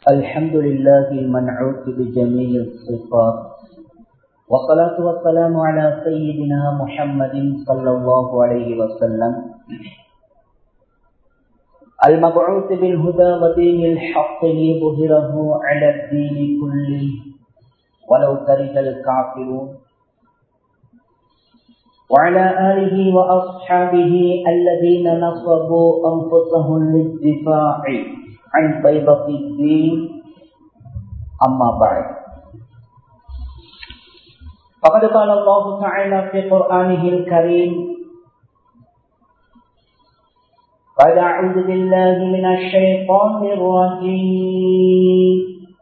الحمد لله المنعوت بجميع الصفات والصلاة والسلام على سيدنا محمد صلى الله عليه وسلم المبعوث بالهدى ودين الحق ليظهره على الدين كله ولو كره الكافرون وعلى آله وأصحابه الذين نصبوا أنفسهم للدفاع عن بيضة الدين أما بعد فقد قال الله تعالى في قرآنه الكريم قد أعوذ بالله من الشيطان الرجيم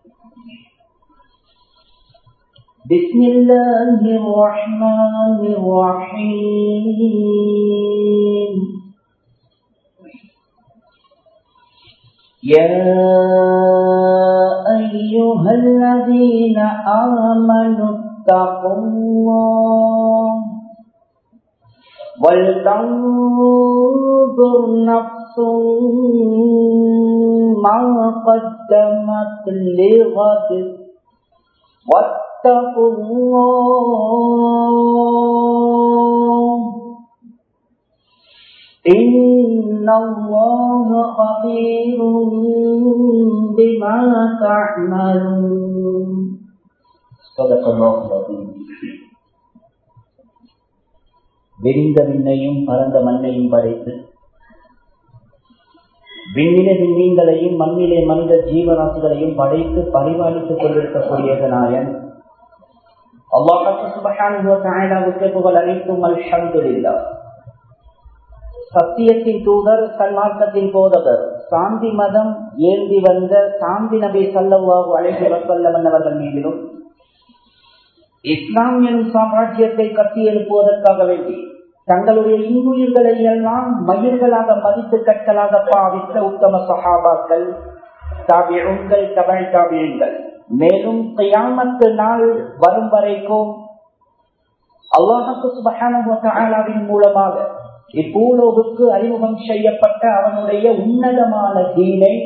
بسم الله الرحمن الرحيم يا أيها الذين آمنوا اتقوا الله ولتنظر نفس ما قدمت لغد واتقوا الله إن الله خبير بما تعملون صدق الله العظيم விரிந்த விண்ணையும் பரந்த மண்ணையும் படைத்து விண்ணிலே விண்மீன்களையும் மண்ணிலே மனித ஜீவராசிகளையும் படைத்து பரிபாலித்துக் கொண்டிருக்கக்கூடிய நாயன் அல்லாஹுக்கு புகழ் அனைத்தும் அல்ஹம்துலில்லா சத்தியத்தின் தூதர் சன்மார்க்கத்தின் போதவர் சாந்தி மதம் ஏந்தி வந்த சாந்தி நபி சல்லவாஹு அழைத்து வசல்லம் அவர்கள் மீதிலும் இஸ்லாம் எனும் சாம்ராஜ்யத்தை கட்டி எழுப்புவதற்காக வேண்டி தங்களுடைய இன்னுயிர்களை எல்லாம் மயிர்களாக மதித்து கற்களாக பாவித்த உத்தம சகாபாக்கள் தாபியங்கள் தபழ் தாபியங்கள் மேலும் கையாமத்து நாள் வரும் வரைக்கும் அல்லாஹு சுபஹானின் மூலமாக இப்பூலோவுக்கு அறிமுகம் செய்யப்பட்ட அவனுடைய உன்னதமான தீனை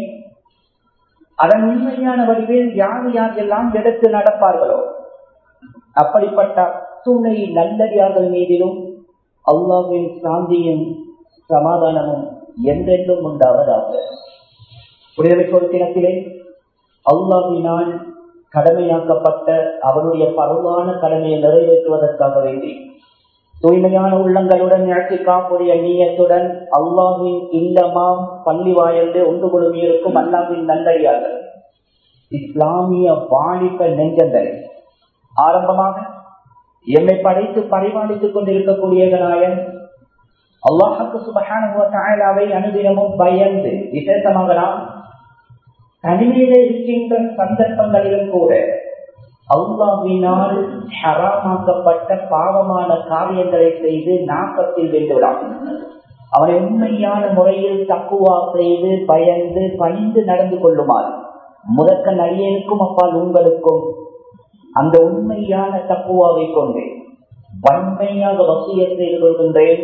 அதன் உண்மையான வடிவில் யார் யார் எல்லாம் எடுத்து நடப்பார்களோ அப்படிப்பட்ட துணை நல்லடியார்கள் மீதிலும் அல்லாவின் சாந்தியும் சமாதானமும் என்றென்றும் உண்டாவதாக விடுதலை தினத்திலே அல்லாவினால் கடமையாக்கப்பட்ட அவனுடைய பரவான கடமையை நிறைவேற்றுவதற்காக வேண்டி தூய்மையான உள்ளங்களுடன் இழச்சிக்காப்புடைய நீயத்துடன் அல்லாவின் இல்லமாம் பள்ளி வாயந்து ஒன்று குழுமி இருக்கும் அல்லாவின் நல்லடியார்கள் இஸ்லாமிய வாலிப நெஞ்சங்களை ஆரம்பமாக எம்மை படைத்து பரிமாணித்துக் கொண்டிருக்கக்கூடிய நாயன் அல்லாஹுக்கு சுபகானவை அனுதினமும் பயந்து விசேஷமாக நாம் தனிமையில இருக்கின்ற சந்தர்ப்பங்களிலும் கூட அல்லாவினால் ஹராமாக்கப்பட்ட பாவமான காரியங்களை செய்து நாக்கத்தில் வென்றுவிடாம் அவனை உண்மையான முறையில் தக்குவா செய்து பயந்து பணிந்து நடந்து கொள்ளுமாறு முதற்க நடிகனுக்கும் அப்பால் உங்களுக்கும் அந்த உண்மையான தப்புவாவை கொண்டு வன்மையாக வசிய செய்து கொள்கின்றேன்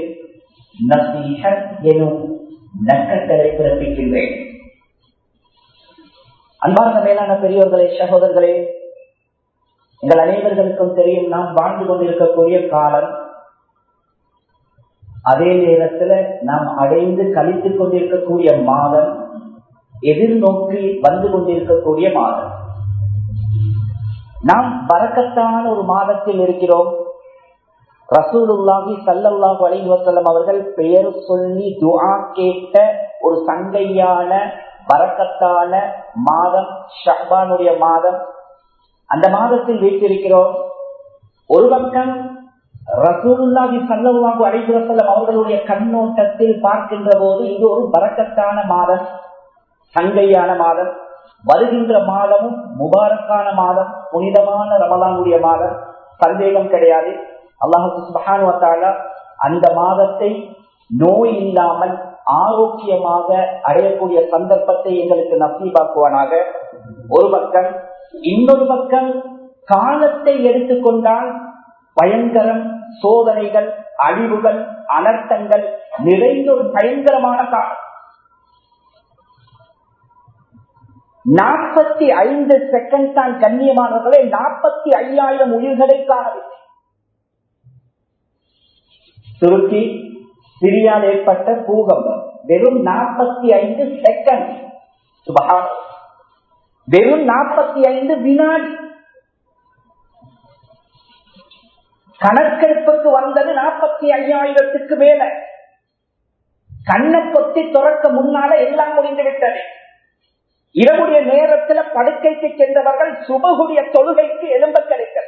எனும் நக்கட்டளை பிறப்பிக்கின்றேன் அன்பார்ந்த மேலான பெரியோர்களே சகோதரர்களே எங்கள் அனைவர்களுக்கும் தெரியும் நாம் வாழ்ந்து கொண்டிருக்கக்கூடிய காலம் அதே நேரத்தில் நாம் அடைந்து கழித்துக் கொண்டிருக்கக்கூடிய மாதம் எதிர்நோக்கி வந்து கொண்டிருக்கக்கூடிய மாதம் நாம் வரக்கத்தான ஒரு மாதத்தில் இருக்கிறோம் ரசூலுல்லாஹி சல்லல்லாஹு அலைஹி வஸல்லம் அவர்கள் பெயர் சொல்லி துஆ கேட்ட ஒரு சங்கையான வரக்கத்தான மாதம் ஷஹ்பானுடைய மாதம் அந்த மாதத்தில் வீட்டிருக்கிறோம் ஒரு பக்கம் ரசூலுல்லாஹி சல்லல்லாஹு அலைஹி வஸல்லம் அவர்களுடைய கண்ணோட்டத்தில் பார்க்கின்ற போது இது ஒரு வரக்கத்தான மாதம் சங்கையான மாதம் வருகின்ற மாதமும் முபாரக்கான மாதம் புனிதமான ரமலானுடைய மாதம் சந்தேகம் கிடையாது அல்லாஹு அந்த மாதத்தை நோய் இல்லாமல் ஆரோக்கியமாக அடையக்கூடிய சந்தர்ப்பத்தை எங்களுக்கு நசீபாக்குவானாக ஒரு பக்கம் இன்னொரு பக்கம் காலத்தை எடுத்துக்கொண்டால் பயங்கரம் சோதனைகள் அழிவுகள் அனர்த்தங்கள் நிறைந்த ஒரு பயங்கரமான காலம் நாற்பத்தி ஐந்து செகண்ட் தான் கண்ணியமானவர்களே நாற்பத்தி ஐயாயிரம் உயிர்களை காணவில்லை துருக்கி சிரியால் ஏற்பட்ட பூகம்பம் வெறும் நாற்பத்தி ஐந்து செகண்ட் சுபகான வெறும் நாற்பத்தி ஐந்து வினாடி கணக்கெடுப்புக்கு வந்தது நாற்பத்தி ஐயாயிரத்துக்கு மேல கண்ணை பொத்தி துறக்க முன்னால எல்லாம் முடிந்து விட்டது இரவுடைய நேரத்தில் படுக்கைக்கு சென்றவர்கள் சுபகுடைய தொழுகைக்கு எலும்ப கிடைக்கல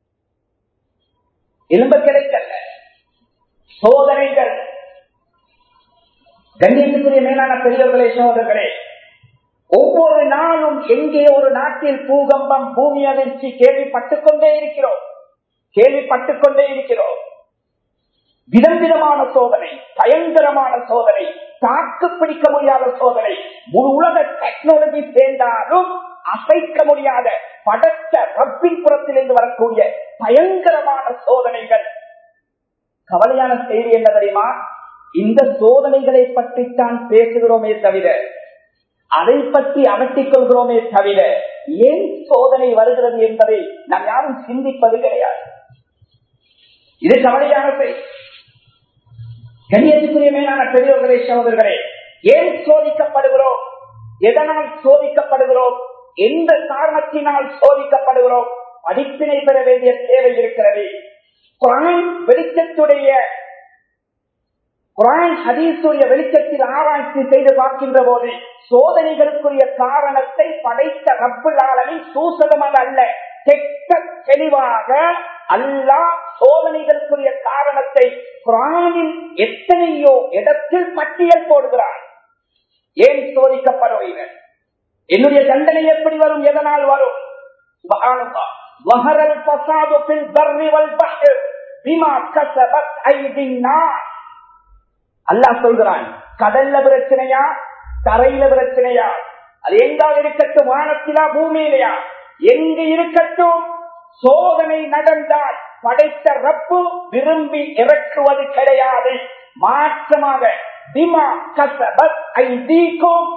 எலும்ப கிடைக்கல சோதனைகள் கண்ணியத்துக்குரிய மேலான பெரியவர்களே சோதர்களே ஒவ்வொரு நாளும் எங்கே ஒரு நாட்டில் பூகம்பம் பூமி அதிர்ச்சி கேள்விப்பட்டுக் கொண்டே இருக்கிறோம் கேள்விப்பட்டுக் கொண்டே இருக்கிறோம் விதம் விதமான சோதனை பயங்கரமான சோதனை தாக்கு பிடிக்க முடியாத சோதனை முழு உலக டெக்னாலஜி சேர்ந்தாலும் அசைக்க முடியாத படத்த ரப்பின் புறத்திலிருந்து வரக்கூடிய பயங்கரமான சோதனைகள் கவலையான செய்தி என்ன தெரியுமா இந்த சோதனைகளை பற்றித்தான் பேசுகிறோமே தவிர அதை பற்றி அகட்டிக் கொள்கிறோமே தவிர ஏன் சோதனை வருகிறது என்பதை நாம் யாரும் சிந்திப்பது கிடையாது இது கவலையான செய்தி கண்ணியத்துக்குரிய மேலான பெரியவர்களே சகோதரர்களே ஏன் சோதிக்கப்படுகிறோம் எதனால் சோதிக்கப்படுகிறோம் எந்த காரணத்தினால் சோதிக்கப்படுகிறோம் படிப்பினை பெற வேண்டிய தேவை இருக்கிறது குரான் வெளிச்சத்துடைய குரான் ஹதீசுடைய வெளிச்சத்தில் ஆராய்ச்சி செய்து பார்க்கின்ற போது சோதனைகளுக்குரிய காரணத்தை படைத்த ரப்புலாளனின் சூசகமாக அல்ல தெட்ட தெளிவாக அல்லா சோதனைகளுக்குரிய காரணத்தை குரானில் எத்தனையோ இடத்தில் பட்டியல் போடுகிறார் ஏன் சோதிக்கப்படுவீர்கள் என்னுடைய தண்டனை எப்படி வரும் எதனால் வரும் வஹரல் பசாது பில் பர்ரி வல் பஹர் பிமா கஸபத் ஐதின் நாஸ் அல்லாஹ் சொல்கிறான் கடல்ல பிரச்சனையா தரையில பிரச்சனையா அது எங்காக இருக்கட்டும் வானத்திலா பூமியிலையா எங்கு இருக்கட்டும் சோதனை நடந்தால் படைத்த ரப்பு விரும்பி இறக்குவது கிடையாது மாற்றமாக திமா கசபத் ஐதீக்கும்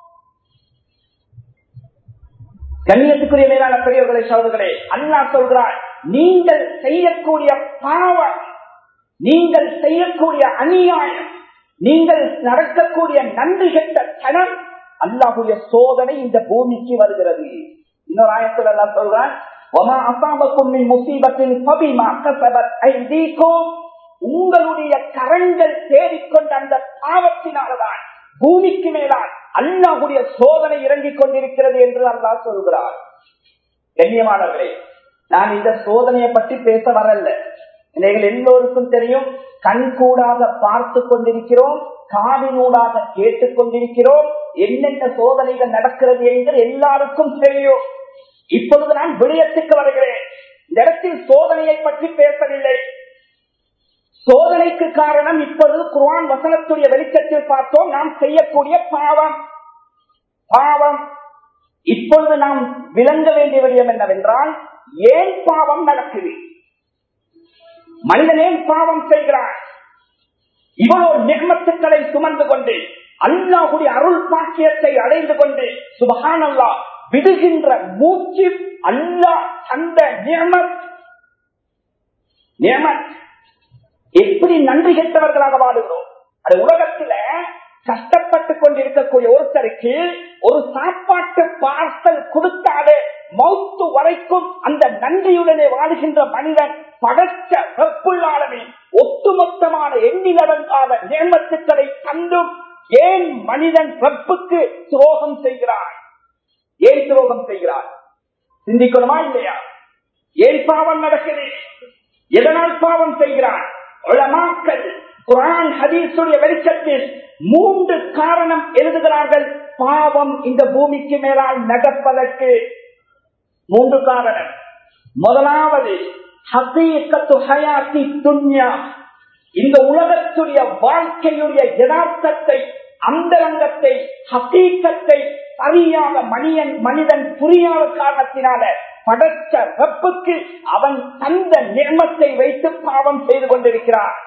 கண்ணியத்துக்குரிய மேலான பெரியவர்களை சோதர்களே அல்லா சொல்கிறார் நீங்கள் செய்யக்கூடிய பாவம் நீங்கள் செய்யக்கூடிய அநியாயம் நீங்கள் நடக்கக்கூடிய நன்றி கெட்ட கணம் அல்லாஹுடைய சோதனை இந்த பூமிக்கு வருகிறது இன்னொரு ஆயத்தில் அல்லா சொல்றான் உங்களுடைய கரங்கள் தேடிக்கொண்ட அந்த பாவத்தினால்தான் பூமிக்கு மேலால் அல்லாஹுடைய சோதனை இறங்கிக் கொண்டிருக்கிறது என்று அல்லாஹ் சொல்கிறார் கண்ணியமானவர்களே நான் இந்த சோதனையை பற்றி பேச வரல நீங்கள் எல்லோருக்கும் தெரியும் கண்கூடாக பார்த்து கொண்டிருக்கிறோம் காதினூடாக கேட்டுக் கொண்டிருக்கிறோம் என்னென்ன சோதனைகள் நடக்கிறது என்று எல்லாருக்கும் தெரியும் இப்பொழுது நான் விடயத்துக்கு வருகிறேன் இந்த இடத்தில் சோதனையை பற்றி பேசவில்லை சோதனைக்கு காரணம் இப்பொழுது குர்ஆன் வசனத்துடைய வெளிச்சத்தில் பார்த்தோம் நாம் செய்யக்கூடிய பாவம் பாவம் இப்பொழுது நாம் விளங்க வேண்டிய விடயம் என்னவென்றால் ஏன் பாவம் நடக்குது மனிதன் ஏன் பாவம் செய்கிறான் இவ்வளவு நிர்மத்துக்களை சுமந்து கொண்டு அல்லாஹுடைய அருள் பாக்கியத்தை அடைந்து கொண்டு சுபகானல்லா விடுகின்ற மூச்சு அல்லாஹ் அந்த நியமத் நியமத் எப்படி நன்றி கெட்டவர்களாக வாழுகிறோம் அது உலகத்துல கஷ்டப்பட்டு கொண்டிருக்கக்கூடிய ஒருத்தருக்கு ஒரு சாப்பாட்டு பார்சல் கொடுத்தாலே மௌத்து வரைக்கும் அந்த நன்றியுடனே வாழுகின்ற மனிதன் படைச்ச வெப்புள்ளாளமே ஒட்டுமொத்தமான எண்ணிலடங்காத நேமத்துக்களை கண்டும் ஏன் மனிதன் வெப்புக்கு துரோகம் செய்கிறான் ஏன் துரோகம் செய்கிறான் சிந்திக்கணுமா இல்லையா ஏன் பாவம் நடக்குது எதனால் பாவம் செய்கிறான் உலமாக்கள் குரான் ஹதீஸுடைய வெளிச்சத்தில் மூன்று காரணம் எழுதுகிறார்கள் பாவம் இந்த பூமிக்கு மேலால் நடப்பதற்கு மூன்று காரணம் முதலாவது ஹசீக்கத்து ஹயாத்தி துன்யா இந்த உலகத்துடைய வாழ்க்கையுடைய யதார்த்தத்தை அந்தரங்கத்தை ஹசீக்கத்தை சரியாக மனிதன் மனிதன் புரியாத காரணத்தினால படைச்ச வெப்புக்கு அவன் தந்த நிர்மத்தை வைத்து பாவம் செய்து கொண்டிருக்கிறான்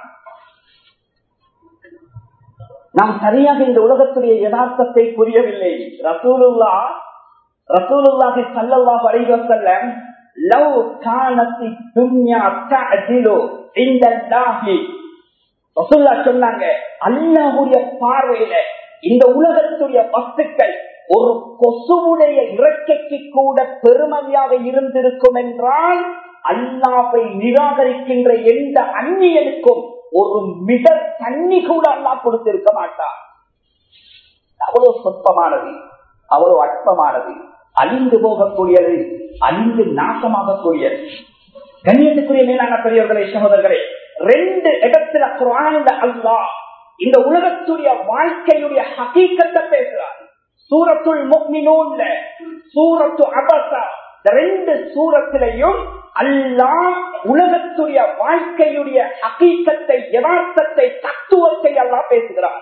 நாம் சரியாக இந்த உலகத்துடைய யதார்த்தத்தை புரியவில்லை ரசூலுல்லா ரசூலுல்லாஹி ஸல்லல்லாஹு அலைஹி வஸல்லம் லவ் கானத்தி துன்யா தஅதிலு இந்தல்லாஹி ரசூல்லா சொன்னாங்க அல்லாஹ்வுடைய பார்வையில இந்த உலகத்துடைய வஸ்துக்கள் ஒரு கொசுவுடைய இறக்கைக்கு கூட பெருமதியாக இருந்திருக்கும் என்றால் அல்லாவை நிராகரிக்கின்ற எந்த அந்நியனுக்கும் ஒரு மிக தண்ணி கூட அல்லாஹ் கொடுத்திருக்க மாட்டார் அவ்வளவு சொற்பமானது அவ்வளவு அற்பமானது அழிந்து போகக்கூடியது அழிந்து நாசமாகக்கூடியது கண்ணியத்துக்குரிய மேலான பெரியவர்களே சகோதரர்களே ரெண்டு இடத்துல குரான்ல அல்லாஹ் இந்த உலகத்துடைய வாழ்க்கையுடைய ஹகீக்கத்தை பேசுறார் சூரத்துள் முக்மினூன்ல சூரத்து அபசா இந்த ரெண்டு சூரத்திலையும் அல்லாஹ் உலகத்துடைய வாழ்க்கையுடைய ஹகீக்கத்தை யதார்த்தத்தை தத்துவத்தை அல்லாஹ் பேசுகிறார்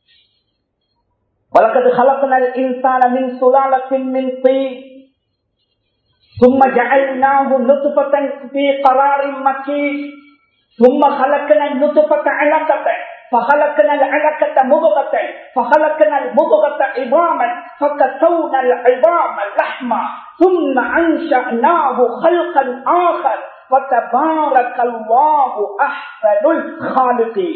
وَلَقَدْ خَلَقْنَا الْإِنسَانَ مِنْ سُلَالَةٍ مِنْ طِينٍ ثُمَّ جَعَلْنَاهُ نُطْفَةً فِي قَرَارٍ مَكِينٍ ثُمَّ خَلَقْنَا النُّطْفَةَ عَلَقَةً فخلقنا العلقة مضغة فخلقنا المضغة عظاما فكسونا العظام لحما ثم أنشأناه خلقا آخر فتبارك الله أحسن الخالقين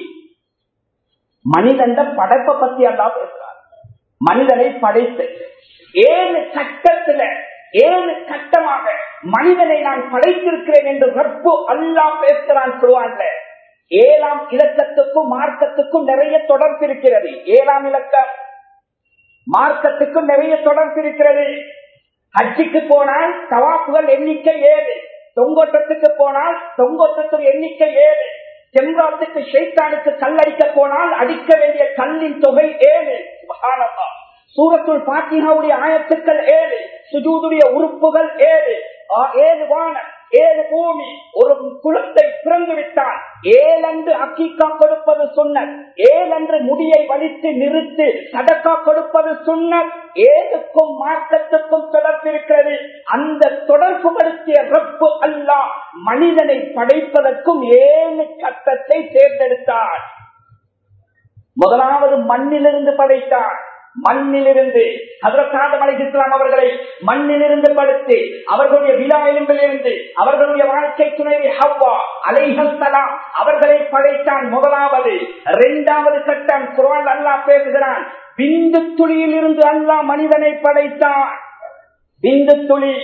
மனிதன் படைப்பை பத்தி அல்லா பேசுறார் மனிதனை படைத்து ஏழு கட்டத்துல ஏழு கட்டமாக மனிதனை நான் படைத்திருக்கிறேன் என்று ரப்பு அல்லா பேசுகிறான் சொல்லுவான்ல ஏழாம் இலக்கத்துக்கும் மார்க்கத்துக்கும் நிறைய தொடர்பு இருக்கிறது ஏழாம் இலக்கம் மார்க்கத்துக்கும் நிறைய தொடர்பு இருக்கிறது ஹஜ்ஜிக்கு போனால் தவாப்புகள் எண்ணிக்கை ஏழு தொங்கோட்டத்துக்கு போனால் தொங்கோட்டத்துக்கு எண்ணிக்கை ஏழு செம்ராத்துக்கு ஷெய்தானுக்கு கல்லடிக்க போனால் அடிக்க வேண்டிய கல்லின் தொகை ஏழு மகானந்தா சூரத்துள் பாத்தியாவுடைய ஆயத்துக்கள் ஏழு சுஜூதுடைய உறுப்புகள் ஏழு ஏழு வானம் ஏழு பூமி ஒரு குளத்தை பிறந்து விட்டால் ஏழன்று அக்கீக்கா கொடுப்பது சொன்ன ஏழன்று முடியை வலித்து நிறுத்து சதக்கா கொடுப்பது சொன்ன ஏழுக்கும் மார்க்கத்துக்கும் தொடர்பு இருக்கிறது அந்த தொடர்பு படுத்திய ரப்பு அல்லா மனிதனை படைப்பதற்கும் ஏழு கட்டத்தை தேர்ந்தெடுத்தார் முதலாவது மண்ணிலிருந்து படைத்தார் மண்ணிலிருந்து ஹதரத் அலை இஸ்லாம் அவர்களை மண்ணிலிருந்து படுத்து அவர்களுடைய விழா எலும்பிலிருந்து அவர்களுடைய வாழ்க்கை துணைவி ஹவ்வா அலைஹலாம் அவர்களை படைத்தான் முதலாவது இரண்டாவது கட்டம் குரான் அல்லாஹ் பேசுகிறான் பிந்து துளியில் இருந்து அல்லாஹ் மனிதனை படைத்தான் பிந்து துளி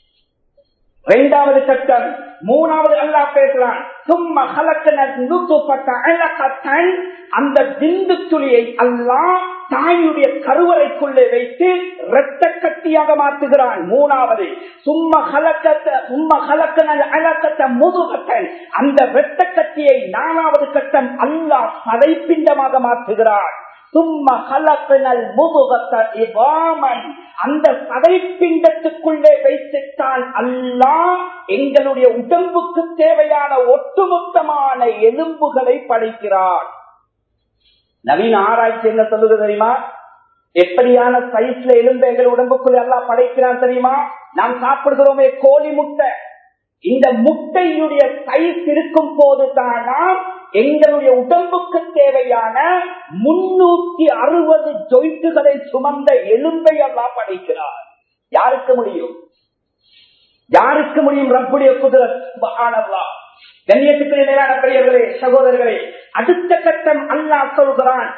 இரண்டாவது கட்டம் மூணாவது அல்லாஹ் பேசுறான் சும்மா கலக்கணப்பட்ட அழகத்தன் அந்த பிந்து துளியை அல்லாஹ் தாயுடைய கருவறைக்குள்ளே வைத்து இரத்த கட்டியாக மாற்றுகிறான் மூணாவது சும்மா கலக்கத்த சும்மா கலக்கணல் அழகத்த முதுகத்தன் அந்த இரத்த கட்டியை நாலாவது கட்டம் அல்லாஹ் சதைப்பிண்டமாக மாற்றுகிறான் சும்மா கலப்பினல் முதுகத்த இவாமன் அந்த சதைப்பிண்டத்துக்குள்ளே வைத்துத்தான் அல்லாஹ் எங்களுடைய உடம்புக்கு தேவையான ஒட்டுமொத்தமான எலும்புகளை படைக்கிறான் நவீன ஆராய்ச்சி என்ன சொல்லுது தெரியுமா எப்படியான சைஸ்ல எலும்பு எங்கள் உடம்புக்குள்ள எல்லாம் படைக்கிறான் தெரியுமா நாம் சாப்பிடுகிறோமே கோழி முட்டை இந்த முட்டையுடைய சைஸ் இருக்கும் போதுதானா எங்களுடைய உடம்புக்கு தேவையான முன்னூத்தி அறுபது ஜொயிட்டுகளை சுமந்த எலும்பை எல்லாம் படைக்கிறார் யாருக்கு முடியும் யாருக்கு முடியும் ரப்புடைய குதிரத் கண்ணியத்துக்கு நிலையான பெரியவர்களே சகோதரர்களே அடுத்த கட்டம் அல்லாஹ் சொல்கிறான்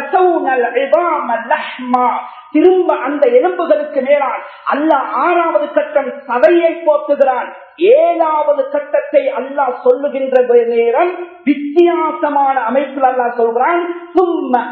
திரும்ப அந்த எலும்புகளுக்கு மேலால் அல்லாஹ் ஆறாவது கட்டம் சதையை போக்குகிறான் ஏழாவது கட்டத்தை அல்லாஹ் சொல்லுகின்ற நேரம் வித்தியாசமான அமைப்பில் அல்லாஹ் சொல்கிறான் சும்ம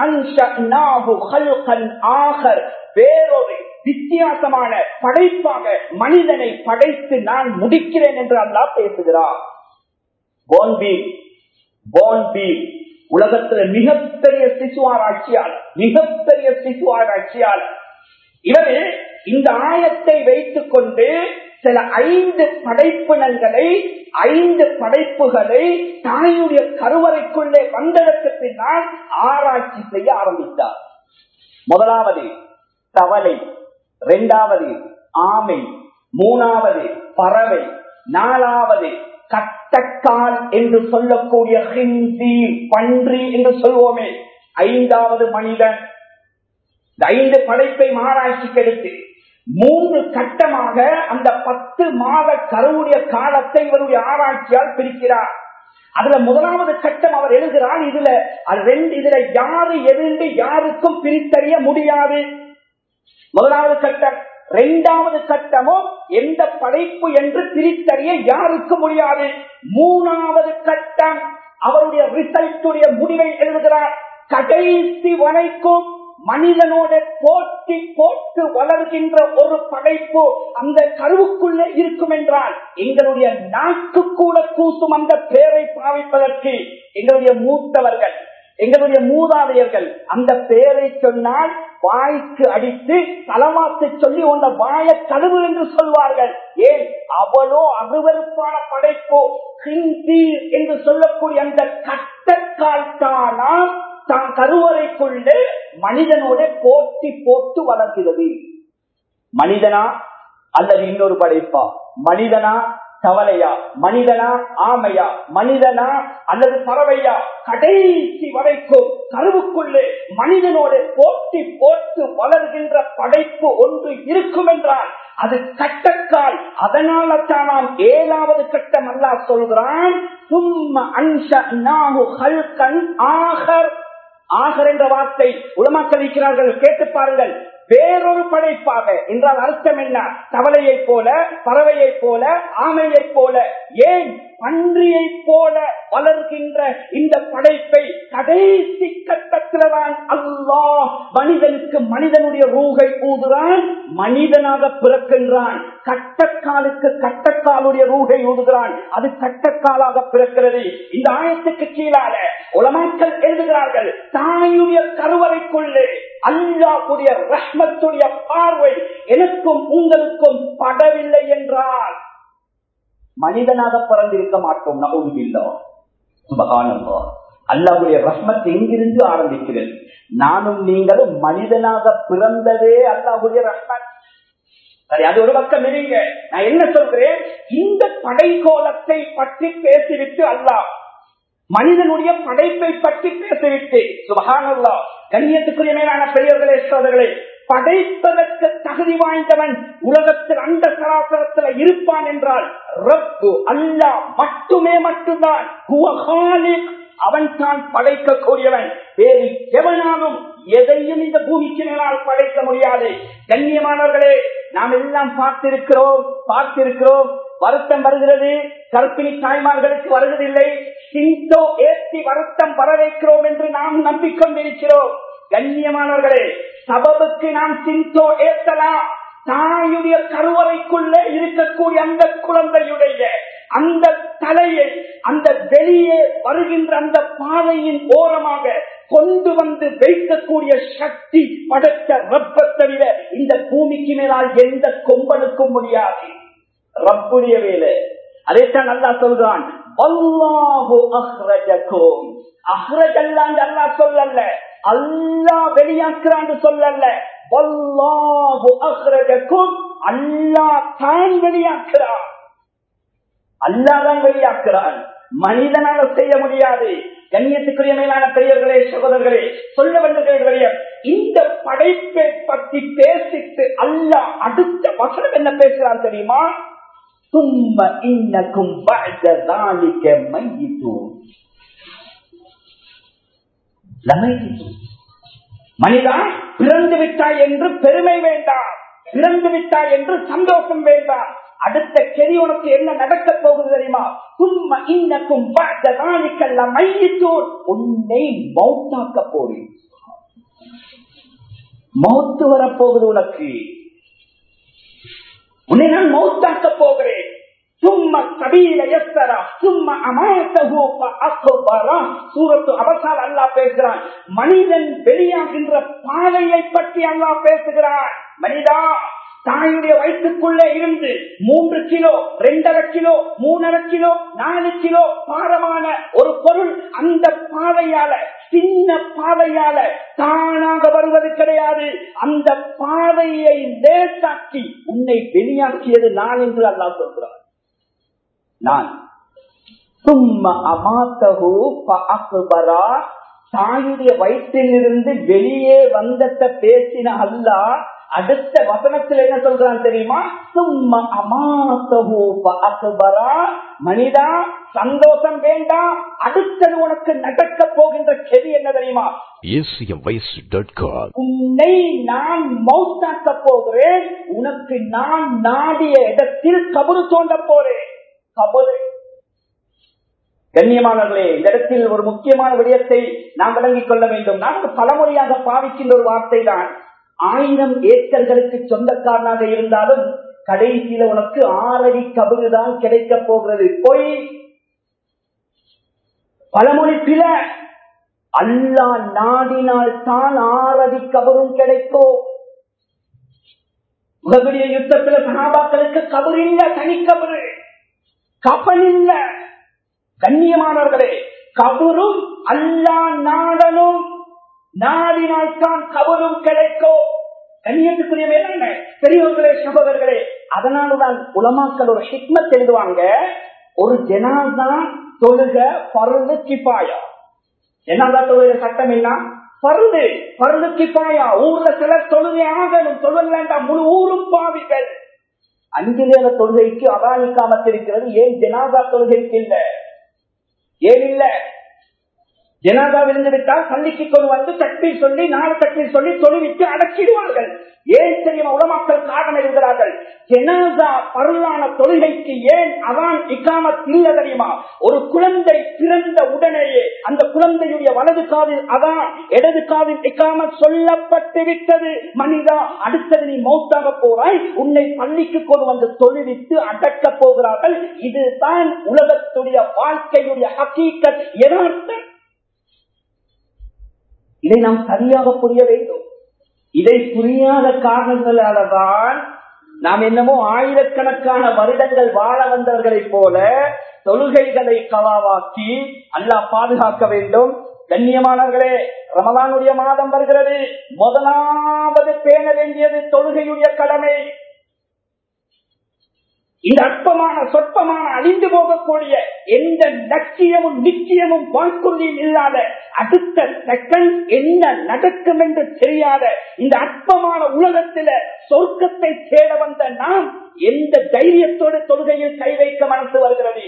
ஆகர் வேறொரு வித்தியாசமான படைப்பாக மனிதனை படைத்து நான் முடிக்கிறேன் என்று அல்லாஹ் பேசுகிறார் போன்பீல் போன்பீல் உலகத்துல மிகப்பெரிய சிசு ஆராய்ச்சியாளர் மிகப்பெரிய சிசு ஆராய்ச்சியாளர் இவரு இந்த ஆயத்தை வைத்துக் கொண்டு சில ஐந்து படைப்பினங்களை ஐந்து படைப்புகளை தாயுடைய கருவறைக்குள்ளே வந்ததற்கு பின்னால் ஆராய்ச்சி செய்ய ஆரம்பித்தார் முதலாவது தவளை இரண்டாவது ஆமை மூணாவது பறவை நாலாவது கட்டக்கால் என்று சொல்லக்கூடிய ஹிந்தி பன்றி என்று சொல்வோமே ஐந்தாவது மனிதன் ஐந்து படைப்பை ஆராய்ச்சி கெடுத்து மூன்று கட்டமாக அந்த பத்து மாத கருவுடைய காலத்தை இவருடைய ஆராய்ச்சியால் பிரிக்கிறார் அதுல முதலாவது கட்டம் அவர் எழுதுகிறார் இதுல அது ரெண்டு இதுல யாரு எதிர்ந்து யாருக்கும் பிரித்தறிய முடியாது முதலாவது கட்டம் இரண்டாவது கட்டமும் எந்த படைப்பு என்று பிரித்தறிய யாருக்கு முடியாது மூணாவது கட்டம் அவருடைய ரிசல்ட்டுடைய முடிவை எழுதுகிறார் கடைசி வரைக்கும் மனிதனோட போட்டி போட்டு வளர்கின்ற ஒரு படைப்பு அந்த கருவுக்குள்ளே இருக்கும் என்றால் எங்களுடைய நாக்கு கூட கூசும் அந்த பேரை பாவிப்பதற்கு எங்களுடைய மூத்தவர்கள் எங்களுடைய மூதாதையர்கள் அந்த பெயரை சொன்னால் வாய்க்கு அடித்து தலமாத்து சொல்லி உந்த வாய கழுவு என்று சொல்வார்கள் ஏன் அவளோ அருவருப்பான படைப்போ ஹிந்தி என்று சொல்லக்கூடிய அந்த கட்டக்கால் தானா தான் கருவறைக்குள்ளே மனிதனோட போட்டி போட்டு வளர்க்கிறது மனிதனா அல்லது இன்னொரு படைப்பா மனிதனா தவளையா மனிதனா ஆமையா மனிதனா அல்லது பறவையா கடைசி வரைக்கும் கருவுக்குள்ளே மனிதனோட போட்டி போட்டு வளர்கின்ற படைப்பு ஒன்று இருக்கும் என்றால் அது கட்டக்கால் அதனால தான் நாம் ஏழாவது கட்டம் அல்லா சொல்கிறான் சும்ம அன்ஷ ஆகர் ஆகர் என்ற வார்த்தை உலமாக்கள் இருக்கிறார்கள் கேட்டு பாருங்கள் வேறொரு படைப்பாக என்றால் அர்த்தம் என்ன தவளையை போல பறவையை போல ஆமையை போல ஏன் பன்றியை போல வளர்கின்ற இந்த படைப்பை கடைசி கட்டத்தில்தான் அல்லாஹ் மனிதனுக்கு மனிதனுடைய ரூகை ஊதுகிறான் மனிதனாக பிறக்கின்றான் கட்டக்காலுக்கு கட்டக்காலுடைய ரூகை ஊதுகிறான் அது கட்டக்காலாக பிறக்கிறது இந்த ஆயத்துக்கு கீழால உலமாக்கள் எழுதுகிறார்கள் தாயுடைய கருவறைக்குள்ளே அல்லாஹுடைய ரஹ்மத்துடைய பார்வை எனக்கும் உங்களுக்கும் படவில்லை என்றால் மனிதனாக பிறந்திருக்க மாட்டோம் நம்புவில்லோ சுபகானந்தோ அல்லாவுடைய ரஹ்மத் எங்கிருந்து ஆரம்பிக்கிறது நானும் நீங்களும் மனிதனாக பிறந்ததே அல்லாஹுடைய ரஹ்மத் சரி அது ஒரு பக்கம் இருங்க நான் என்ன சொல்றேன் இந்த படைக்கோலத்தை பற்றி பேசிவிட்டு அல்லாஹ் மனிதனுடைய படைப்பை பற்றி பேசிவிட்டு சுபகானல்லா கண்ணியத்துக்குரிய மேலான பெரியவர்களே சோதர்களே படைப்பதற்கு தகுதி வாய்ந்தவன் உலகத்தில் அந்த சராசரத்தில் இருப்பான் என்றால் ரப்பு அல்லா மட்டுமே மட்டும்தான் அவன் தான் படைக்கக்கூடியவன் வேறு எவனாலும் எதையும் இந்த பூமிக்கு மேலால் படைக்க முடியாது கண்ணியமானவர்களே நாம் எல்லாம் பார்த்திருக்கிறோம் பார்த்திருக்கிறோம் வருத்தம் வருகிறது கற்பிணி தாய்மார்களுக்கு வருவதில்லை சிந்தோ ஏற்றி வருத்தம் வர வைக்கிறோம் என்று நாம் நம்பிக்கொண்டிருக்கிறோம் கண்ணியமானவர்களே சபபுக்கு நாம் சிந்தோ ஏற்றலாம் தாயுடைய கருவறைக்குள்ளே இருக்கக்கூடிய அந்த குழந்தையுடைய அந்த தலையை அந்த வெளியே வருகின்ற அந்த பாதையின் ஓரமாக கொண்டு வந்து வைக்கக்கூடிய சக்தி படைத்த ரப்ப தவிர இந்த பூமிக்கு மேலால் எந்த கொம்பனுக்கும் முடியாது ரப்புடைய வேலை அதைத்தான் நல்லா சொல்றான் அல்லாஹு அஹ்ரஜக்கும் அஹ்ரஜல்லான்னு அல்லா சொல்லல அல்லா வெளியாக்குறான்னு சொல்லல வல்லாஹு அஹ்ரஜக்கும் அல்லா தான் வெளியாக்குறான் அல்லாதான் வெளியாக்குறான் மனிதனால செய்ய முடியாது கண்ணியத்துக்குரிய மேலான பெரியவர்களே சகோதரர்களே சொல்ல வந்த இந்த படைப்பை பற்றி பேசிட்டு அல்லா அடுத்த வசனம் என்ன பேசுறான் தெரியுமா சும்ம இன்னக்கும் பழதாலிக்க மையித்தோம் மனிதா பிறந்து விட்டாய் என்று பெருமை வேண்டாம் பிறந்து விட்டாய் என்று சந்தோஷம் வேண்டாம் அடுத்த செடி உனக்கு என்ன நடக்க போகுது தெரியுமா சும்மா இன்னக்கும் பழதாலிக்கல்ல மையித்தோர் உன்னை மௌத்தாக்க போறேன் மௌத்து வரப்போகுது உனக்கு உன்னை நான் மௌத்தாக்க போகிறேன் சும்மா சபீல எஸ்தரா சும்மா அமாயத்தகு அக்பரா சூரத்து அவசால் அல்லா பேசுகிறான் மனிதன் வெளியாகின்ற பாதையை பற்றி அல்லா பேசுகிறான் மனிதா தாயுடைய வயிற்றுக்குள்ளே இருந்து மூன்று கிலோ ரெண்டரை கிலோ மூணரை கிலோ நாலு கிலோ பாரமான ஒரு பொருள் அந்த பாதையால சின்ன பாதையால தானாக வருவது கிடையாது அந்த பாதையை லேசாக்கி உன்னை வெளியாக்கியது நான் என்று அல்லா சொல்கிறார் நான் சும்மா அமாத்தகு தாயுடைய வயிற்றிலிருந்து வெளியே வந்தத பேசின அல்லா அடுத்த வசனத்தில் என்ன சொல்றான் தெரியுமா சும்மா அமாசஹு அக்பரா மனிதா சந்தோஷம் வேண்டாம் அடுத்தது உனக்கு நடக்க போகின்ற செடி என்ன தெரியுமா acmvoice.com. உன்னை நான் மௌத்தாக்க போகிறேன் உனக்கு நான் நாடிய இடத்தில் கபரு தோண்ட போறேன் கபரு கண்ணியமானவர்களே இந்த இடத்தில் ஒரு முக்கியமான விடயத்தை நாம் விளங்கிக் கொள்ள வேண்டும் நமக்கு பலமொழியாக பாவிக்கின்ற ஒரு வார்த்தை தான் ஆயிரம் ஏக்கர்களுக்கு சொந்தக்காரனாக இருந்தாலும் கடைசியில உனக்கு ஆறடி கபரு தான் கிடைக்க போகிறது பொய் பலமொழி பிற அல்லா நாடினால் தான் ஆறடி கபரும் கிடைக்கும் உலகுடைய யுத்தத்துல சகாபாக்களுக்கு கபர் இல்ல தனி கபரு கபன் இல்ல கண்ணியமானவர்களே கபரும் அல்லா நாடனும் நாடினால் தான் கபரும் கிடைக்கும் கண்ணியத்துக்குரிய மேலான பெரியவர்களே சகோதரர்களே அதனாலதான் உலமாக்கள் ஒரு ஹிக்மத் எழுதுவாங்க ஒரு ஜனாதா தொழுக பருது கிப்பாயா ஜனாதா தொழுக சட்டம் என்ன பருது பருது கிப்பாயா ஊர்ல சிலர் தொழுகை ஆகணும் தொழுக முழு ஊரும் பாவிகள் அஞ்சு நேர தொழுகைக்கு அதானிக்காமத்திருக்கிறது ஏன் ஜனாதா தொழுகைக்கு இல்ல ஏன் இல்ல ஜனாதா விழுந்து விட்டால் பள்ளிக்கு கொண்டு வந்து தக்பீர் சொல்லி நாலு தக்பீர் சொல்லி தொழுவித்து அடக்கிடுவார்கள் ஏன் தெரியுமா உலமாக்கள் காரணம் எழுதுகிறார்கள் ஜனாதா பருளான தொழுகைக்கு ஏன் அதான் இக்காமத் இல்ல தெரியுமா ஒரு குழந்தை பிறந்த உடனேயே அந்த குழந்தையுடைய வலது காதில் அதான் இடது காதில் இக்காமத் சொல்லப்பட்டு விட்டது மனிதா அடுத்தது நீ மௌத்தாக போறாய் உன்னை பள்ளிக்கு கொண்டு வந்து தொழுவித்து அடக்க போகிறார்கள் இதுதான் உலகத்துடைய வாழ்க்கையுடைய ஹக்கீக்கத் யதார்த்தம் இதை நாம் சரியாக புரிய வேண்டும் இதை புரியாத காரணங்களால்தான் நாம் என்னமோ ஆயிரக்கணக்கான வருடங்கள் வாழ வந்தவர்களைப் போல தொழுகைகளை கலாவாக்கி அல்லாஹ் பாதுகாக்க வேண்டும் கண்ணியமானவர்களே ரமலானுடைய மாதம் வருகிறது முதலாவது பேண வேண்டியது தொழுகையுடைய கடமை இந்த அற்பமான சொற்பமான அழிந்து போகக்கூடிய எந்த லட்சியமும் நிச்சயமும் வாக்குறுதியும் இல்லாத அடுத்த செகண்ட் என்ன நடக்கும் என்று தெரியாத இந்த அற்பமான உலகத்தில சொர்க்கத்தை தேட வந்த நாம் எந்த தைரியத்தோடு தொழுகையில் கை வைக்க மனசு வருகிறது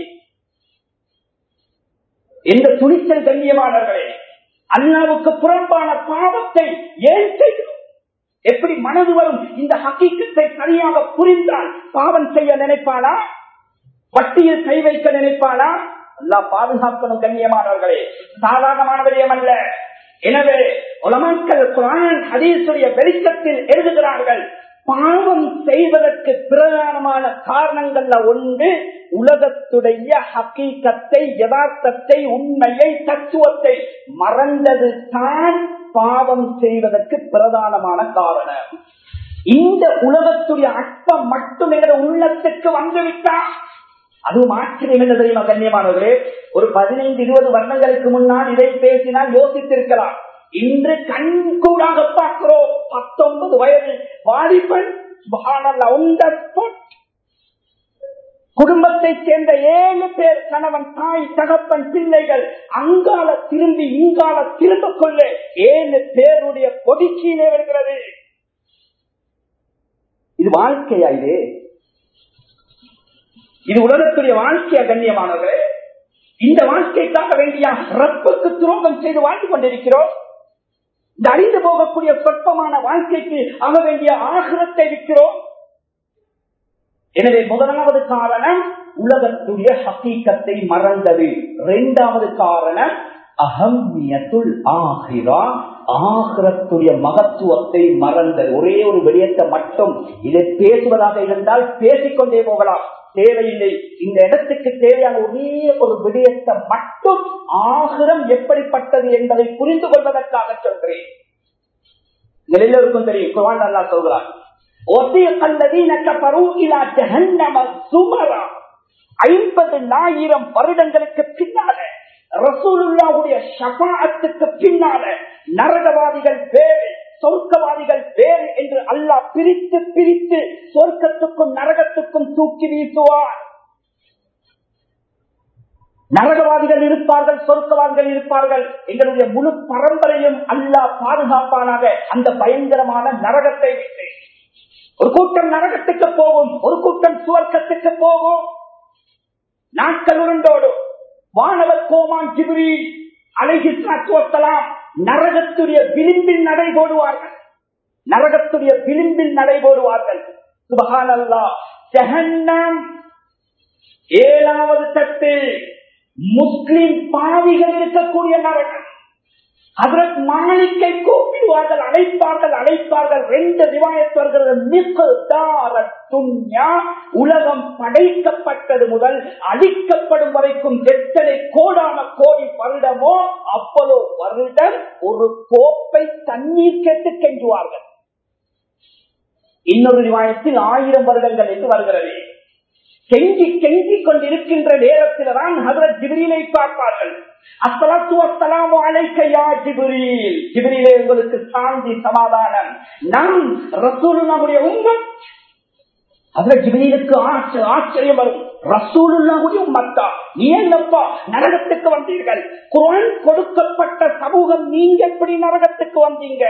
எந்த துணிச்சல் கண்ணியமானவர்களே அல்லாவுக்கு புறம்பான பாவத்தை ஏன் செய்கிறோம் எப்படி மனது வரும் இந்த ஹக்கீக்கத்தை சரியாக புரிந்தால் பாவம் செய்ய நினைப்பானா வட்டியில் கை வைக்க நினைப்பானா எல்லாம் பாதுகாக்கணும் கண்ணியமானவர்களே சாதாரணமான விடயம் அல்ல எனவே உலமாக்கள் குரான் ஹதீசுடைய வெளிச்சத்தில் எழுதுகிறார்கள் பாவம் செய்வதற்கு பிரதானமான காரணங்கள்ல ஒன்று உலகத்துடைய ஹக்கீக்கத்தை யதார்த்தத்தை உண்மையை தத்துவத்தை மறந்தது தான் பாவம் செய்வதற்கு பிரதானமான காரணம் இந்த உலகத்துடைய அற்பம் மட்டும் என்ற உள்ளத்துக்கு வந்துவிட்டா அதுவும் ஆச்சரியம் என்ன தெரியுமா கண்ணியமானவர்களே ஒரு பதினைந்து இருபது வருடங்களுக்கு முன்னால் இதை பேசினால் யோசித்திருக்கலாம் இன்று கண்கூடாக பார்க்கிறோம் பத்தொன்பது வயது வாலிபன் குடும்பத்தை சேர்ந்த ஏழு பேர் கணவன் தாய் தகப்பன் பிள்ளைகள் அங்கால திரும்பி இங்கால திரும்ப கொள்ள ஏழு பேருடைய கொடிக்கீழே வருகிறது இது வாழ்க்கையா இது இது உலகத்துடைய வாழ்க்கையா கண்ணியமானவர்களே இந்த வாழ்க்கைக்காக வேண்டிய ரப்புக்கு துரோகம் செய்து வாழ்ந்து கொண்டிருக்கிறோம் இந்த அழிந்து போகக்கூடிய சொற்பமான வாழ்க்கைக்கு ஆக வேண்டிய ஆகிரத்தை விற்கிறோம் எனவே முதலாவது காரணம் உலகத்துடைய ஹக்கீக்கத்தை மறந்தது இரண்டாவது காரணம் அகமியத்துள் ஆகிரா ஆகிரத்துடைய மகத்துவத்தை மறந்தது ஒரே ஒரு விடயத்தை மட்டும் இதை பேசுவதாக இருந்தால் பேசிக்கொண்டே போகலாம் தேவையில்லை இந்த இடத்துக்கு தேவையான ஒரே ஒரு விடயத்தை மட்டும் ஆகிரம் எப்படிப்பட்டது என்பதை புரிந்து கொள்வதற்காக சொல்கிறேன் எல்லோருக்கும் தெரியும் குவான் அல்லா சொல்கிறார் ஐம்பது ஆயிரம் வருடங்களுக்கு பின்னால ரசூலுல்லாவுடைய ஷபாத்துக்கு பின்னால நரகவாதிகள் வேறு சொர்க்கவாதிகள் வேறு என்று அல்லாஹ் பிரித்து பிரித்து சொர்க்கத்துக்கும் நரகத்துக்கும் தூக்கி வீசுவார் நரகவாதிகள் இருப்பார்கள் சொர்க்கவாதிகள் இருப்பார்கள் எங்களுடைய முழு பரம்பரையும் அல்லாஹ் பாதுகாப்பானாக அந்த பயங்கரமான நரகத்தை விட்டு ஒரு கூட்டம் நரகத்துக்கு போகும் ஒரு கூட்டம் சுவர்க்கத்துக்கு போகும் நாட்கள் உருண்டோடும் வானவர் கோமான் ஜிபிரி அலைகிஸ்லாம் நரகத்துடைய விளிம்பில் நடைபோடுவார்கள் நரகத்துடைய விளிம்பில் நடைபோடுவார்கள் சுபகானல்லா ஜஹன்னம் ஏழாவது தட்டு முஸ்லிம் பாவிகள் இருக்கக்கூடிய நரகம் அதற்கு மாளிகை கூப்பிடுவார்கள் அழைப்பார்கள் அழைப்பார்கள் ரெண்டு ரிவாயத்தவர்கள் உலகம் படைக்கப்பட்டது முதல் அழிக்கப்படும் வரைக்கும் எத்தனை கோடான கோடி வருடமோ அவ்வளோ வருடம் ஒரு கோப்பை தண்ணீர் கேட்டு கெஞ்சுவார்கள் இன்னொரு ரிவாயத்தில் ஆயிரம் வருடங்கள் என்று வருகிறது கெஞ்சி கெஞ்சி கொண்டிருக்கின்ற நேரத்தில் தான் ஹசரத் ஜிபிரிலை பார்ப்பார்கள் அஸ்ஸலாத்து வஸ்ஸலாமு அலைக்க யா ஜிப்ரீல் ஜிப்ரீலே உங்களுக்கு சாந்தி சமாதானம் நாம் ரசூலுல்லாஹுடைய உம்மத் ஹஜ்ரத் ஜிப்ரீலுக்கு ஆச்ச- ஆச்சரியம் வரும் ரசூலுல்லாஹுடைய உம்மத்தா நீ என்னப்பா நரகத்துக்கு வந்தீர்கள் குர்ஆன் கொடுக்கப்பட்ட சமூகம் நீங்க எப்படி நரகத்துக்கு வந்தீங்க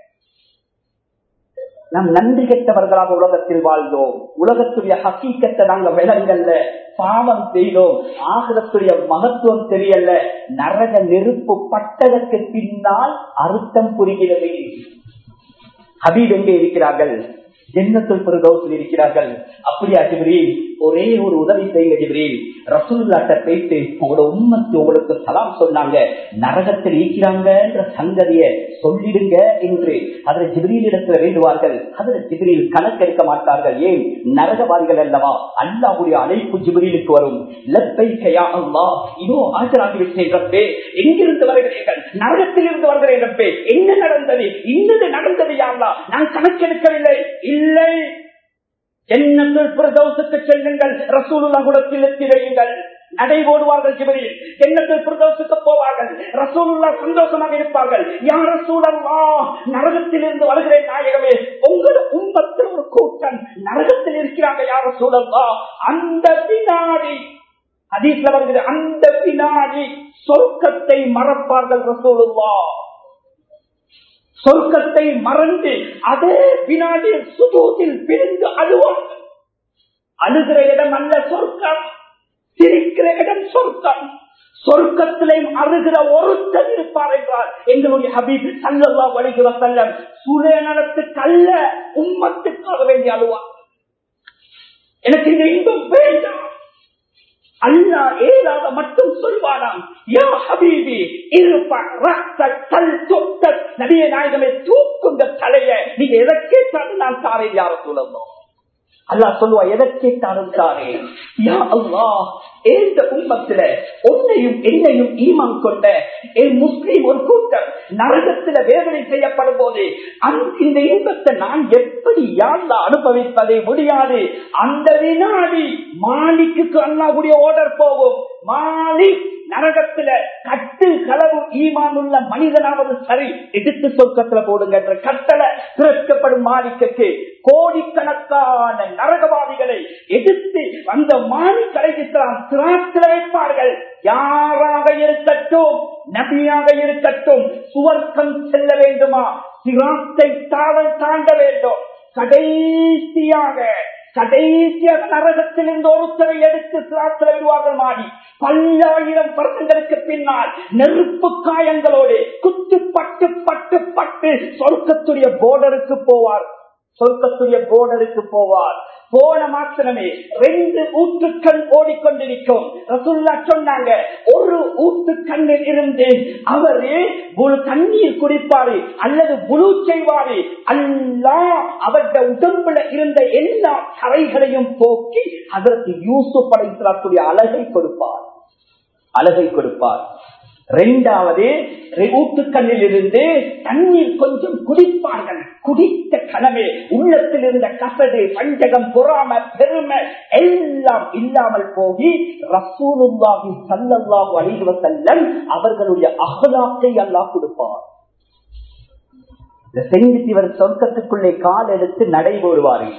நாம் நன்றி கெட்டவர்களாக உலகத்தில் வாழ்ந்தோம் உலகத்துடைய ஹக்கீக்கத்தை நாங்க விலங்கல்ல பாவம் செய்தோம் ஆகிரத்துடைய மகத்துவம் தெரியல நரக நெருப்பு பட்டதற்கு பின்னால் அர்த்தம் புரிகிறது ஹபீப் எங்கே இருக்கிறார்கள் ஜென்னத்துல் பிரதோசில் இருக்கிறார்கள் அப்படியா ஜிப்ரீல் ஒரே ஒரு உதவி செய்யுங்க ஜிப்ரீல் ரசூல்லாட்ட போயிட்டு உங்களோட உண்மைக்கு உங்களுக்கு சலாம் சொன்னாங்க நரகத்தில் இருக்கிறாங்கன்ற சங்கதிய சொல்லிடுங்க என்று அதில் ஜிப்ரீல் இடத்துல வேண்டுவார்கள் அதில் ஜிப்ரீல் கணக்கெடுக்க மாட்டார்கள் ஏன் நரகவாதிகள் அல்லவா அல்லாஹுடைய அழைப்பு ஜிப்ரீலுக்கு வரும் லப்பை கையா அல்லா இதோ ஆஜராகி விட்டேன் ரப்பே எங்கிருந்து வருகிறீர்கள் நரகத்தில் இருந்து வருகிறேன் ரப்பே என்ன நடந்தது இன்னது நடந்தது யாருலா நான் கணக்கெடுக்கவில்லை இல்லை ஜன்னத்துல் பிரதோசுக்கு செல்லுங்கள் ரசூலுல்லா குடத்தில் எத்தி வையுங்கள் நடை போடுவார்கள் ஜிபரில் ஜன்னத்துல் பிரதோசுக்கு போவார்கள் ரசூலுல்லா சந்தோஷமாக இருப்பார்கள் யார் ரசூலல்லா நரகத்தில் இருந்து வருகிறேன் நாயகமே உங்களோட உண்பத்தில் ஒரு கூட்டம் நரகத்தில் இருக்கிறாங்க யார் ரசூலல்லா அந்த வினாடி அதீஸ்ல வருகிறது அந்த வினாடி சொர்க்கத்தை மறப்பார்கள் ரசூலுல்லா சொர்க்கத்தை மறந்து அதே வினாடியில் சுதூத்தில் பிரிந்து அழுவார்கள் அழுகிற இடம் அல்ல சொர்க்கம் சிரிக்கிற இடம் சொர்க்கம் சொர்க்கத்திலையும் அழுகிற ஒருத்தர் இருப்பார் என்றார் எங்களுடைய ஹபீப் சல்லல்லா வலிகிற செல்லம் சுயநலத்துக்கு அல்ல உம்மத்துக்காக வேண்டி அழுவார் எனக்கு இந்த இன்பம் வேண்டாம் அல்லா ஏதாவது மட்டும் சொல்வானாம் யா ஹபீபி இருப்ப ரத்த கல் தொட்ட நபிய நாயகமே தூக்குங்க தலைய நீங்க எதை கேட்டாலும் நான் தாரேன் யார சொல்லணும் அல்லா சொல்லுவா எதை கேட்டாலும் தாரேன் யா அல்லா இந்த உண்மத்தில உன்னையும் என்னையும் ஈமான் கொண்ட என் முஸ்லீம் ஒரு கூட்டம் நரகத்தில வேதனை செய்யப்படும் போது அந்த- இந்த இன்பத்தை நான் எப்படி யாழ்லா அனுபவிப்பதே முடியாது அந்த வினாடி மாலிக்கு அல்லாவுடைய ஓர்டர் போகும் மாலிக் நரகத்தில கட்டு களவு ஈமான் உள்ள மனிதனாவது சரி எடுத்து சொர்க்கத்துல போடுங்க என்ற கட்டளை பிறக்கப்படும் மாலிக்கு கோடிக்கணக்கான நரகவாதிகளை எதிர்த்து அந்த மாலிக் அழைக்கிறான் சிராத்தில் வைப்பார்கள் யாராக இருக்கட்டும் நபியாக இருக்கட்டும் சுவர்க்கம் செல்ல வேண்டுமா சிராத்தை தாழ தாண்ட வேண்டும் கடைசியாக கடைசியாக நரகத்தில் இருந்து ஒருத்தரை எடுத்து சிராத்தில் விடுவார்கள் மாடி பல்லாயிரம் வருடங்களுக்கு பின்னால் நெருப்பு காயங்களோடு குத்து பட்டு பட்டு பட்டு சொர்க்கத்துடைய போர்டருக்கு போவார் சொர்க்கத்துடைய போர்டருக்கு போவார் போன மாத்திரமே ரெண்டு ஊற்றுக்கண் ஓடிக்கொண்டிருக்கும் ரசுல்லா சொன்னாங்க ஒரு ஊற்றுக்கண்ணில் இருந்து அவரு ஒரு தண்ணீர் குடிப்பாரு அல்லது புழு செய்வாரு அல்லா அவருடைய உடம்புல இருந்த எல்லா கரைகளையும் போக்கி அதற்கு யூசு படைத்தக்கூடிய அழகை கொடுப்பார் அழகை கொடுப்பார் இரண்டாவது ஊட்டுக்கண்ணில் இருந்து தண்ணீர் கொஞ்சம் குடிப்பார்கள் குடித்த கனவே உள்ளத்தில் இருந்த கசடு பஞ்சகம் பொறாம பெருமை எல்லாம் இல்லாமல் போகி ரசூலுல்லாஹி சல்லல்லாஹு அலைஹி வஸல்லம் அவர்களுடைய அகலாக்கை அல்லாஹ் கொடுப்பார் இந்த செஞ்சிட்டு இவர் சொர்க்கத்துக்குள்ளே கால் எடுத்து நடைபோடுவார்கள்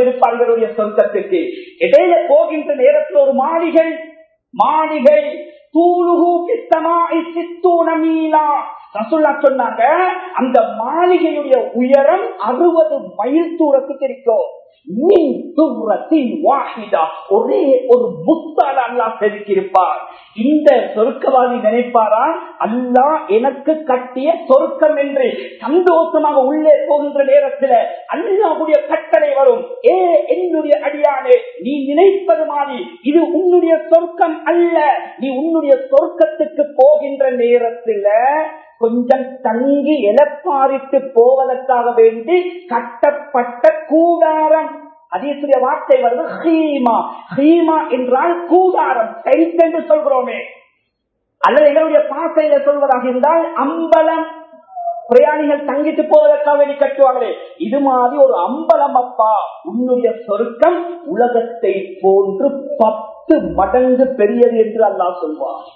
போய்கொண்டிருப்பார்களுடைய சொர்க்கத்துக்கு இடையில போகின்ற நேரத்தில் ஒரு மாளிகை மாளிகை தூளுகு பித்தமாய் சித்தூன மீனா ரசுல்லா சொன்னாங்க அந்த மாளிகையுடைய உயரம் அறுபது மைல் தூரத்துக்கு இருக்கும் மின் துர்ரத்தின் வாஹிதா ஒரே ஒரு முத்தால் அல்லா செதுக்கியிருப்பார் இந்த சொர்க்கவாதி நினைப்பாரா அல்லா எனக்கு கட்டிய சொர்க்கம் என்று சந்தோஷமாக உள்ளே போகின்ற நேரத்தில் அல்லாவுடைய கட்டளை வரும் ஏ என்னுடைய அடியானே நீ நினைப்பது மாதிரி இது உன்னுடைய சொர்க்கம் அல்ல நீ உன்னுடைய சொர்க்கத்துக்கு போகின்ற நேரத்தில் கொஞ்சம் தங்கி எலப்பாரிட்டு போவதற்காக வேண்டி கட்டப்பட்ட கூடாரம் அதீசுடைய வார்த்தை வருது ஹீமா ஹீமா என்றால் கூடாரம் டென்ட் என்று சொல்கிறோமே அல்லது எங்களுடைய பாசையில சொல்வதாக இருந்தால் அம்பலம் பிரயாணிகள் தங்கிட்டு போவதற்காக வேண்டி கட்டுவாங்களே இது மாதிரி ஒரு அம்பலம் அப்பா உன்னுடைய சொருக்கம் உலகத்தை போன்று பத்து மடங்கு பெரியது என்று அல்லாஹ் சொல்வார்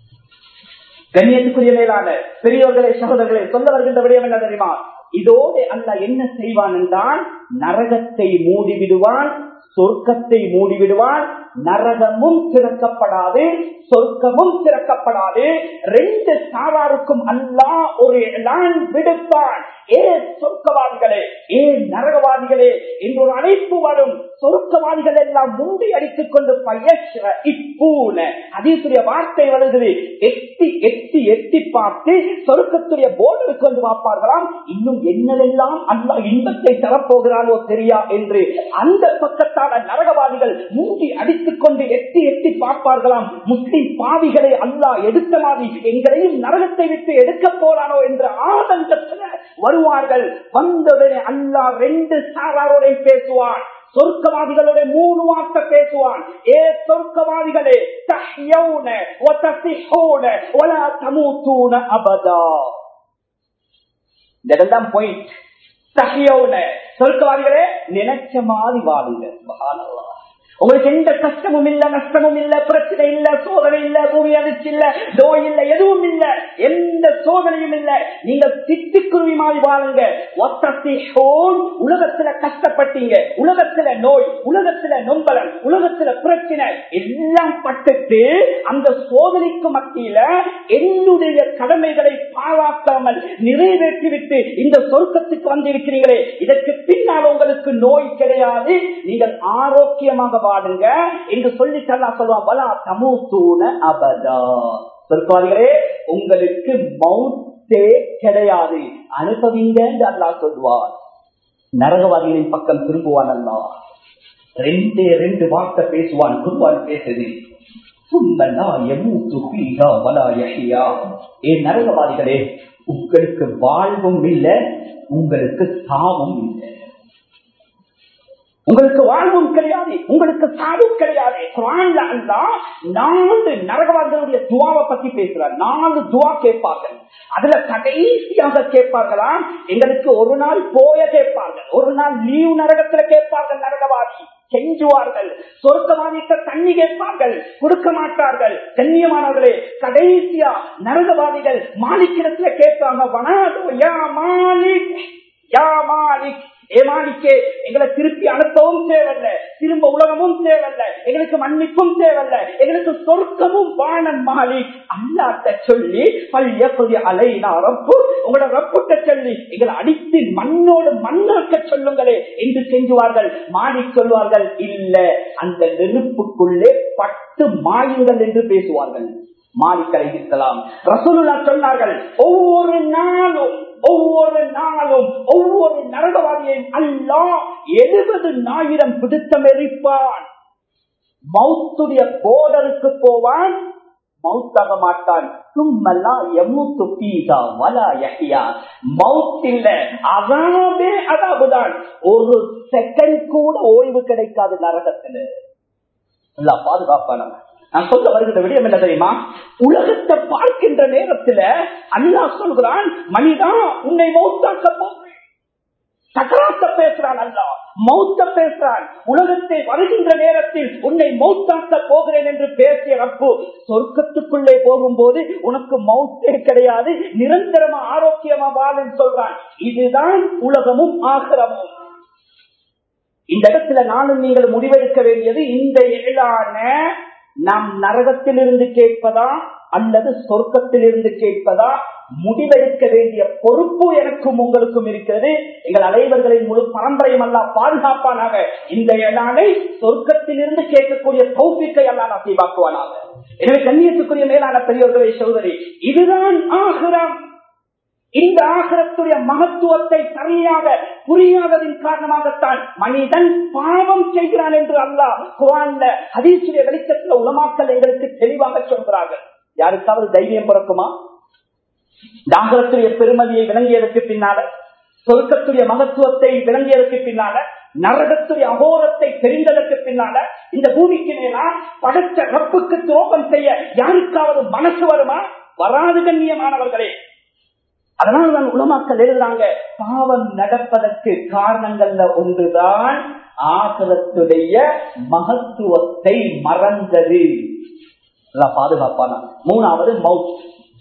கண்ணியத்துக்குரிய மேலான பெரியவர்களே சகோதரர்களே சொல்ல வருகின்ற விடயம் என்ன தெரியுமா இதோடு அல்ல என்ன செய்வான் என்றால் நரகத்தை மூடிவிடுவான் சொர்க்கத்தை மூடிவிடுவான் நரகமும் திறக்கப்படாது சொர்க்கமும் திறக்கப்படாது ரெண்டு சாராருக்கும் அல்லா ஒரு லான் விடுப்பான் ஏ சொர்க்கவாதிகளே ஏ நரகவாதிகளே என்று ஒரு அழைப்பு வரும் சொர்க்கவாதிகள் எல்லாம் முந்தி அடித்துக் கொண்டு பயிற்ற இப்பூன அதீசுடைய வார்த்தை வருகிறது எட்டி எட்டி எட்டி பார்த்து சொர்க்கத்துடைய போர்டு கொண்டு பார்ப்பார்களாம் இன்னும் என்னவெல்லாம் அல்லா இன்பத்தை தரப்போகிறானோ தெரியா என்று அந்த பக்கத்தான நரகவாதிகள் மூடி அடித்துக் கொண்டு எட்டி எட்டி பார்ப்பார்களாம் முஸ்லிம் பாவிகளை அல்லா எடுத்த மாதிரி எங்களையும் நரகத்தை விட்டு எடுக்க போறானோ என்ற ஆதங்கத்தில் வருவார்கள் வந்தவுடனே அல்லா ரெண்டு சாராரோட பேசுவான் சொர்க்கவாதிகளோட மூணு வார்த்தை பேசுவான் ஏ சொர்க்கவாதிகளே தஹ்யௌன வ தஸிஹூன வலா தமூதூன அபதா இதெல்லாம் பாயிண்ட் தஹ்யௌன சொர்க்கவாதிகளே நினைச்ச மாதிரி வாழுங்க சுப்ஹானல்லாஹ் உங்களுக்கு எந்த கஷ்டமும் இல்ல நஷ்டமும் இல்ல பிரச்சனை இல்ல சோதனை இல்ல பூமி அதிர்ச்சி இல்ல நோய் இல்ல எதுவும் இல்ல எந்த சோதனையும் இல்ல நீங்க சிட்டுக்குருவி மாதிரி வாழுங்க உலகத்துல கஷ்டப்பட்டீங்க உலகத்துல நோய் உலகத்துல நொம்பலம் உலகத்துல பிரச்சனை எல்லாம் பட்டுட்டு அந்த சோதனைக்கு மத்தியில என்னுடைய கடமைகளை பாழாக்காமல் நிறைவேற்றிவிட்டு இந்த சொர்க்கத்துக்கு வந்திருக்கிறீங்களே இதற்கு பின்னால் உங்களுக்கு நோய் கிடையாது நீங்கள் ஆரோக்கியமாக வாடுங்க என்று சொல்லி தல்லா சொல்லுவான் வலா தமூத்தூன அபதா சொற்பாதிகளே உங்களுக்கு மௌத்தே கிடையாது அனுபவிங்க என்று அல்லா சொல்வார் நரகவாதிகளின் பக்கம் திரும்புவான் அல்லா ரெண்டே ரெண்டு வார்த்தை பேசுவான் குருவான் பேசுது நரகவாதிகளே உங்களுக்கு வாழ்வும் இல்லை உங்களுக்கு சாவும் இல்லை உங்களுக்கு வாழ்வும் கிடையாது உங்களுக்கு சாவும் கிடையாது குரான்ல அல்லா நாலு நரகவாதிகளுடைய துவாவை பத்தி பேசுறார் நாலு துவா கேட்பார்கள் அதுல கடைசியாக கேட்பார்களா எங்களுக்கு ஒரு நாள் போய கேட்பார்கள் ஒரு நாள் லீவ் நரகத்துல கேட்பார்கள் நரகவாதி செஞ்சுவார்கள் சொர்க்கவாதிக்க தண்ணி கேட்பார்கள் கொடுக்க மாட்டார்கள் கண்ணியமானவர்களே கடைசியா நரகவாதிகள் மாலிக்கிடத்துல கேட்பாங்க வனாதோ யா மாலிக் யா மாலிக் ஏமாளிக்கே எங்களை திருப்பி அனுப்பவும் தேவையில்ல திரும்ப உலகமும் தேவையில்ல எங்களுக்கு மன்னிப்பும் தேவையில்ல எங்களுக்கு சொர்க்கமும் வானம் மாலி அல்லாட்ட சொல்லி பள்ளிய புதிய அலை நான் ரப்பு உங்களோட ரப்புட்ட சொல்லி எங்களை அடித்து மண்ணோடு மண்ணாக்க சொல்லுங்களே என்று செஞ்சுவார்கள் மாடி சொல்வார்கள் இல்ல அந்த நெருப்புக்குள்ளே பட்டு மாயுங்கள் என்று பேசுவார்கள் மாலிக்கலை இருக்கலாம் ரசூலுல்லா சொன்னார்கள் ஒவ்வொரு நாளும் ஒவ்வொரு நாளும் ஒவ்வொரு நரகவாதியையும் அல்லா எழுபது ஆயிரம் பிடித்தம் எரிப்பான் மௌத்துடைய போர்டருக்கு போவான் மவுத்தாக மாட்டான் சும்மெல்லாம் எமூத்து பீசா வலா யஹியா மவுத் இல்ல அதாவே அதாவதுதான் ஒரு செகண்ட் கூட ஓய்வு கிடைக்காது நரகத்துல எல்லாம் பாதுகாப்பான நான் சொல்ல வருகிற விடயம் என்ன தெரியுமா உலகத்தை பார்க்கின்ற நேரத்துல அல்லா சொல்கிறான் மனிதா உன்னை மௌத்தாக்க போகிறேன் சக்கராத்த பேசுறான் அல்லா மௌத்த பேசுறான் உலகத்தை வருகின்ற நேரத்தில் உன்னை மௌத்தாக்க போகிறேன் என்று பேசிய ரப்பு சொர்க்கத்துக்குள்ளே போகும்போது உனக்கு மௌத்தே கிடையாது நிரந்தரமா ஆரோக்கியமா வாழும் சொல்றான் இதுதான் உலகமும் ஆகிரமும் இந்த இடத்துல நானும் நீங்கள் முடிவெடுக்க வேண்டியது இந்த எழிலான நாம் நரகத்தில் இருந்து கேட்பதா அல்லது சொர்க்கத்தில் இருந்து கேட்பதா முடிவெடுக்க வேண்டிய பொறுப்பு எனக்கும் உங்களுக்கும் இருக்கிறது எங்கள் அனைவர்களின் முழு பரம்பரையும் அல்ல பாதுகாப்பானாக இந்த நாளை சொர்க்கத்திலிருந்து கேட்கக்கூடிய தௌபிக்கை எல்லாம் நசீவாக்குவானாக எனவே கண்ணியத்துக்குரிய மேலான பெரியவர்களே சோதரி இதுதான் ஆகிரம் இந்த ஆகரத்துடைய மகத்துவத்தை சரியாக புரியாததின் காரணமாகத்தான் மனிதன் பாவம் செய்கிறான் என்று அல்லாஹ் குரான்ல ஹதீசுடைய வெளிச்சத்துல உலமாக்கல் எங்களுக்கு தெளிவாக சொல்கிறார்கள் யாருக்காவது தைரியம் பிறக்குமா தாகரத்துடைய பெருமதியை விளங்கியதற்கு பின்னால சொர்க்கத்துடைய மகத்துவத்தை விளங்கியதற்கு பின்னால நரகத்துடைய அகோரத்தை தெரிந்ததற்கு பின்னால இந்த பூமிக்கு மேலா படைச்ச ரப்புக்கு துரோகம் செய்ய யாருக்காவது மனசு வருமா வராது கண்ணியமானவர்களே அதனால தான் உலமாக்கள் எழுதுறாங்க பாவம் நடப்பதற்கு காரணங்கள்ல ஒன்றுதான் ஆசிரத்துடைய மகத்துவத்தை மறந்தது பாதுகாப்பான மூணாவது மவுத்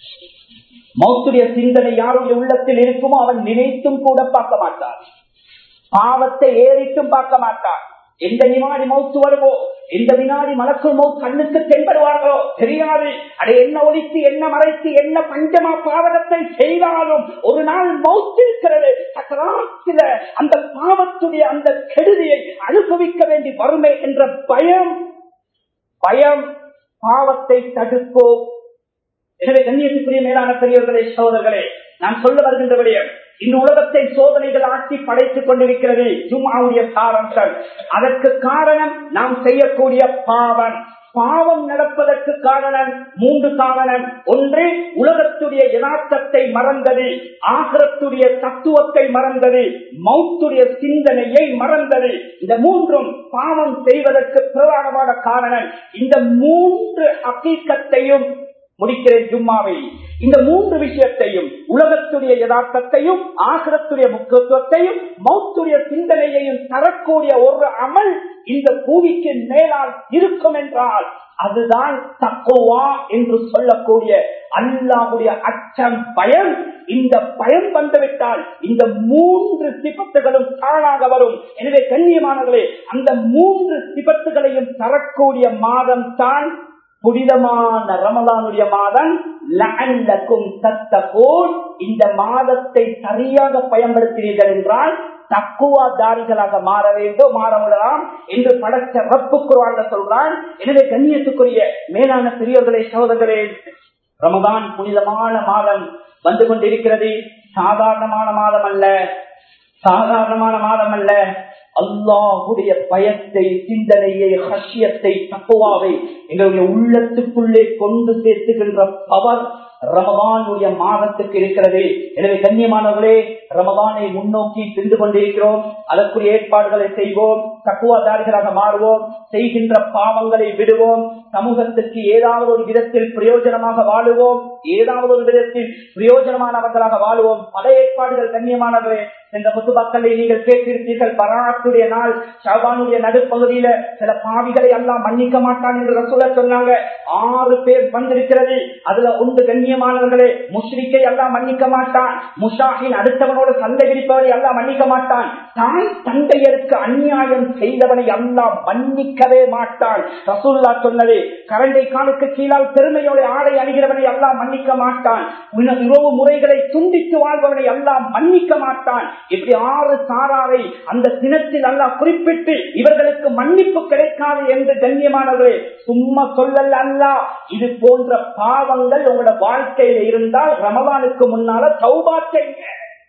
மௌத்துடைய சிந்தனை யாருடைய உள்ளத்தில் இருக்குமோ அவன் நினைத்தும் கூட பார்க்க மாட்டான் பாவத்தை ஏறிட்டும் பார்க்க மாட்டான் எந்த வினாடி மௌத்து வருமோ எந்த வினாடி மலக்குள் மௌத் கண்ணுக்கு தென்படுவார்களோ தெரியாது அதை என்ன ஒழித்து என்ன மறைத்து என்ன பஞ்சமா பாவகத்தை செய்தாலும் ஒரு நாள் மௌத்து இருக்கிறது சக்கராத்தில அந்த பாவத்துடைய அந்த கெடுதியை அனுபவிக்க வேண்டி வறுமை என்ற பயம் பயம் பாவத்தை தடுப்போம் எனவே கண்ணியத்துக்குரிய மேலான பெரியவர்களே சோதர்களே நான் சொல்ல வருகின்ற விடயம் இந்த உலகத்தை சோதனைகள் ஆட்சி படைத்துக் கொண்டிருக்கிறது ஜும்மாவுடைய சாரம்சம் அதற்கு காரணம் நாம் செய்யக்கூடிய பாவம் பாவம் நடப்பதற்கு காரணம் மூன்று காரணம் ஒன்று உலகத்துடைய யதார்த்தத்தை மறந்தது ஆகரத்துடைய தத்துவத்தை மறந்தது மௌத்துடைய சிந்தனையை மறந்தது இந்த மூன்றும் பாவம் செய்வதற்கு பிரதானமான காரணம் இந்த மூன்று அக்கீக்கத்தையும் முடிக்கிறேன் ஜும்மாவை இந்த மூன்று விஷயத்தையும் உலகத்துடைய யதார்த்தத்தையும் ஆசிரத்துடைய முக்கியத்துவத்தையும் மௌத்துடைய சிந்தனையையும் தரக்கூடிய ஒரு அமல் இந்த பூமிக்கு மேலால் இருக்கும் என்றால் அதுதான் தக்குவா என்று சொல்லக்கூடிய அல்லாவுடைய அச்சம் பயம் இந்த பயம் வந்துவிட்டால் இந்த மூன்று சிபத்துகளும் தானாக வரும் எனவே கண்ணியமானவர்களே அந்த மூன்று சிபத்துகளையும் தரக்கூடிய மாதம் தான் புனிதமான ரமலானுடைய மாதம் லஅல்லக்கும் தத்தகூன் இந்த மாதத்தை சரியாக பயன்படுத்தினீர்கள் என்றால் தக்குவாதாரிகளாக மாற வேண்டும் மாற விடலாம் என்று படைச்ச ரப்பு குருவான சொல்றான் எனவே கண்ணியத்துக்குரிய மேலான பெரியவர்களே சோதர்களே ரமதான் புனிதமான மாதம் வந்து கொண்டிருக்கிறது சாதாரணமான மாதம் அல்ல சாதாரணமான மாதம் அல்ல அல்லாஹுடைய பயத்தை சிந்தனையை ஹசியத்தை தப்புவாவை எங்களுடைய உள்ளத்துக்குள்ளே கொண்டு சேர்த்துகின்ற பவர் ரமதானுடைய மாதத்துக்கு இருக்கிறது எனவே கண்ணியமானவர்களே ரமதானை முன்னோக்கி சென்று கொண்டிருக்கிறோம் அதற்குரிய ஏற்பாடுகளை செய்வோம் தக்குவாதாரிகளாக மாறுவோம் செய்கின்ற பாவங்களை விடுவோம் சமூகத்துக்கு ஏதாவது ஒரு விதத்தில் பிரயோஜனமாக வாழுவோம் ஏதாவது ஒரு விதத்தில் பிரயோஜனமானவர்களாக வாழுவோம் பல ஏற்பாடுகள் கண்ணியமானவர்களே என்ற முத்துபாக்களை நீங்கள் கேட்டிருப்பீர்கள் பராத்துடைய நாள் ஷாபானுடைய நடுப்பகுதியில சில பாவிகளை எல்லாம் மன்னிக்க மாட்டான் என்று ரசூல சொன்னாங்க ஆறு பேர் வந்திருக்கிறது அதுல ஒன்று கண்ணியமானவர்களே முஷ்ரிக்கை எல்லாம் மன்னிக்க மாட்டான் முஷாஹின் அடுத்தவனோட சண்டை பிடிப்பவனை எல்லாம் மன்னிக்க மாட்டான் தாய் தந்தையருக்கு அநியாயம் செய்தவனை எல்லாம் மன்னிக்கவே மாட்டான் ரசூல்லா சொன்னது கரண்டை காலுக்கு கீழால் பெருமையோட ஆடை அணிகிறவனை எல்லாம் மன்னிக்க மாட்டான் உறவு முறைகளை துண்டித்து வாழ்பவனை எல்லாம் மன்னிக்க மாட்டான் இப்படி ஆறு சாராரை அந்த தினத்தில் அல்லாஹ் குறிப்பிட்டு இவர்களுக்கு மன்னிப்பு கிடைக்காது என்று கண்ணியமானவர்களே சும்மா சொல்லல அல்ல இது போன்ற பாவங்கள் உங்களோட வாழ்க்கையில இருந்தால் ரமதானுக்கு முன்னால சௌபா செய்யுங்க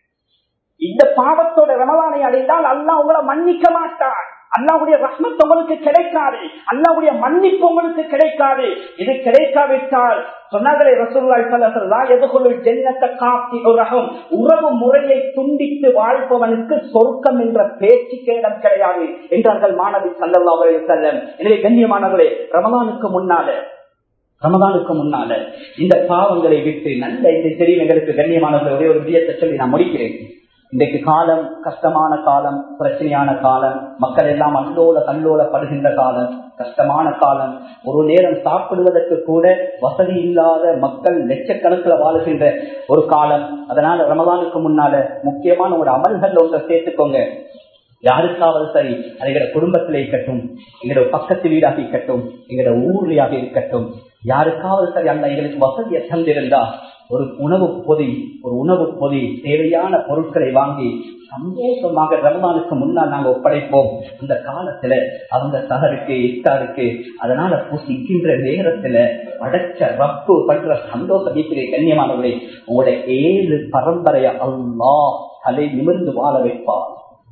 இந்த பாவத்தோட ரமதானை அடைந்தால் அல்லாஹ் உங்களை மன்னிக்க மாட்டான் அல்லாவுடைய ரஹ்மத் உங்களுக்கு கிடைக்காது அல்லாவுடைய மன்னிப்பு உங்களுக்கு கிடைக்காது இது கிடைக்காவிட்டால் சொன்னார்களே ரசூல்லா எதுகொள்ளு ஜென்னத்தை காப்பி உலகம் உறவு முறையை துண்டித்து வாழ்பவனுக்கு சொர்க்கம் என்ற பேச்சுக்கு இடம் கிடையாது என்றார்கள் மாணவி சல்லல்லா செல்லம் எனவே கண்ணியமானவர்களே ரமதானுக்கு முன்னால ரமதானுக்கு முன்னால இந்த பாவங்களை விட்டு நல்ல இந்த தெரியும் எங்களுக்கு கண்ணியமானவர்கள் ஒரே ஒரு விடயத்தை சொல்லி நான் முடிக்கிறேன் இன்றைக்கு காலம் கஷ்டமான காலம் பிரச்சனையான காலம் மக்கள் எல்லாம் அல்லோல கல்லோலப்படுகின்ற காலம் கஷ்டமான காலம் ஒரு நேரம் சாப்பிடுவதற்கு கூட வசதி இல்லாத மக்கள் லட்சக்கணக்கில் வாழுகின்ற ஒரு காலம் அதனால ரமதானுக்கு முன்னால முக்கியமான ஒரு அமல்கள் ஒன்றை சேர்த்துக்கோங்க யாருக்காவது சரி அது எங்களோட குடும்பத்திலே இருக்கட்டும் எங்களோட பக்கத்து வீடாக இருக்கட்டும் எங்களோட ஊர்லையாக இருக்கட்டும் யாருக்காவது சரி அந்த எங்களுக்கு வசதியை தந்திருந்தா ஒரு உணவு பொதி ஒரு உணவு பொதி தேவையான பொருட்களை வாங்கி சந்தோஷமாக ரமதானுக்கு முன்னால் நாங்க ஒப்படைப்போம் அந்த காலத்துல அவங்க சகருக்கு இஃப்தாருக்கு அதனால புசிக்கின்ற நேரத்துல அடைச்ச ரப்பு பண்ற சந்தோஷ வீட்டிலே கண்ணியமானவரே உங்களுடைய ஏழு பரம்பரைய அல்லா தலை நிமிர்ந்து வாழ வைப்பார்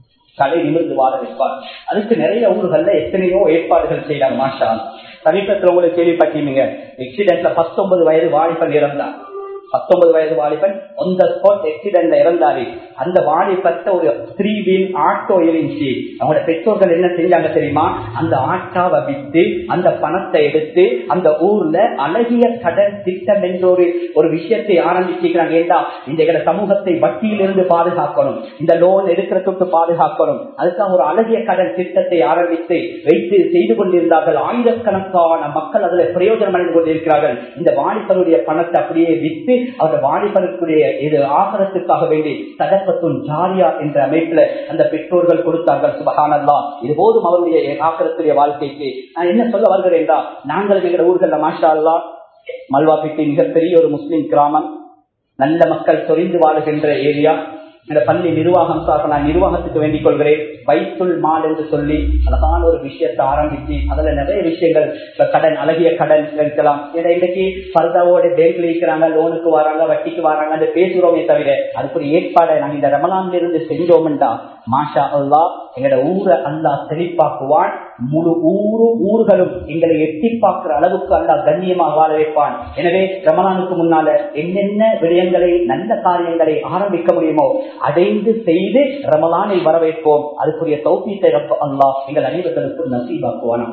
தலை நிமிர்ந்து வாழ வைப்பார் அதுக்கு நிறைய ஊர்கள்ல எத்தனையோ ஏற்பாடுகள் செய்யறாங்க மாஷா சமீபத்தில் உங்களுக்கு கேள்விப்பட்டீங்க எக்ஸிடென்ட்ல பத்தொன்பது வயது வாலிபன் இறந்தார் பத்தொன்பது வயது வாலிபன் அந்த ஸ்பாட் ஆக்சிடென்ட்ல இறந்தாரு அந்த வாலிபத்தை ஒரு த்ரீ வீல் ஆட்டோ இருந்துச்சு அவங்களோட பெற்றோர்கள் என்ன செஞ்சாங்க தெரியுமா அந்த ஆட்டாவை விட்டு அந்த பணத்தை எடுத்து அந்த ஊர்ல அழகிய கடன் திட்டம் என்ற ஒரு ஒரு விஷயத்தை ஆரம்பிச்சுக்கிறாங்க ஏண்டா இந்த எங்க சமூகத்தை வட்டியிலிருந்து பாதுகாக்கணும் இந்த லோன் எடுக்கிறதுக்கு பாதுகாக்கணும் அதுக்காக ஒரு அழகிய கடன் திட்டத்தை ஆரம்பித்து வைத்து செய்து கொண்டிருந்தார்கள் ஆயிரக்கணக்கான மக்கள் அதுல பிரயோஜனம் அடைந்து கொண்டிருக்கிறார்கள் இந்த வாலிபருடைய பணத்தை அப்படியே வித்து அந்த வாலிபருக்குரிய இது ஆகரத்துக்காக வேண்டி சதப்பத்தும் ஜாரியா என்ற அமைப்புல அந்த பெற்றோர்கள் கொடுத்தார்கள் சுபகானல்லா இது போதும் அவருடைய ஆகரத்துடைய வாழ்க்கைக்கு நான் என்ன சொல்ல வருகிறேன் என்றால் நாங்கள் எங்கள் ஊர்கள்ல மாஷா அல்லா மல்வாப்பிட்டி மிகப்பெரிய ஒரு முஸ்லிம் கிராமம் நல்ல மக்கள் சொரிந்து வாழுகின்ற ஏரியா இந்த பள்ளி நிர்வாகம் சார்பாக நான் நிர்வாகத்துக்கு வேண்டிக் கொள்கிறேன் வைத்துள் மால் என்று சொல்லி அழகான ஒரு விஷயத்தை ஆரம்பிச்சு அதுல நிறைய விஷயங்கள் இப்ப கடன் அழகிய கடன் இருக்கலாம் ஏன்னா இன்னைக்கு பர்தாவோட பேங்க்ல இருக்கிறாங்க லோனுக்கு வராங்க வட்டிக்கு வராங்க அந்த பேசுறோமே தவிர அதுக்கு ஒரு ஏற்பாடை நாங்க இந்த ரமலான்ல இருந்து செஞ்சோம்டா மாஷா அல்லா எங்களோட ஊரை அல்லா செழிப்பாக்குவான் முழு ஊரு ஊர்களும் எங்களை எட்டி பார்க்கிற அளவுக்கு அல்லா கண்ணியமாக வாழ வைப்பான் எனவே ரமலானுக்கு முன்னால என்னென்ன விடயங்களை நல்ல காரியங்களை ஆரம்பிக்க முடியுமோ அடைந்து செய்து ரமலானை வரவேற்போம் அதுக்குரிய தௌப்பீத்தை ரப்ப அல்லா எங்கள் அனைவர்களுக்கும் நசீபாக்குவானா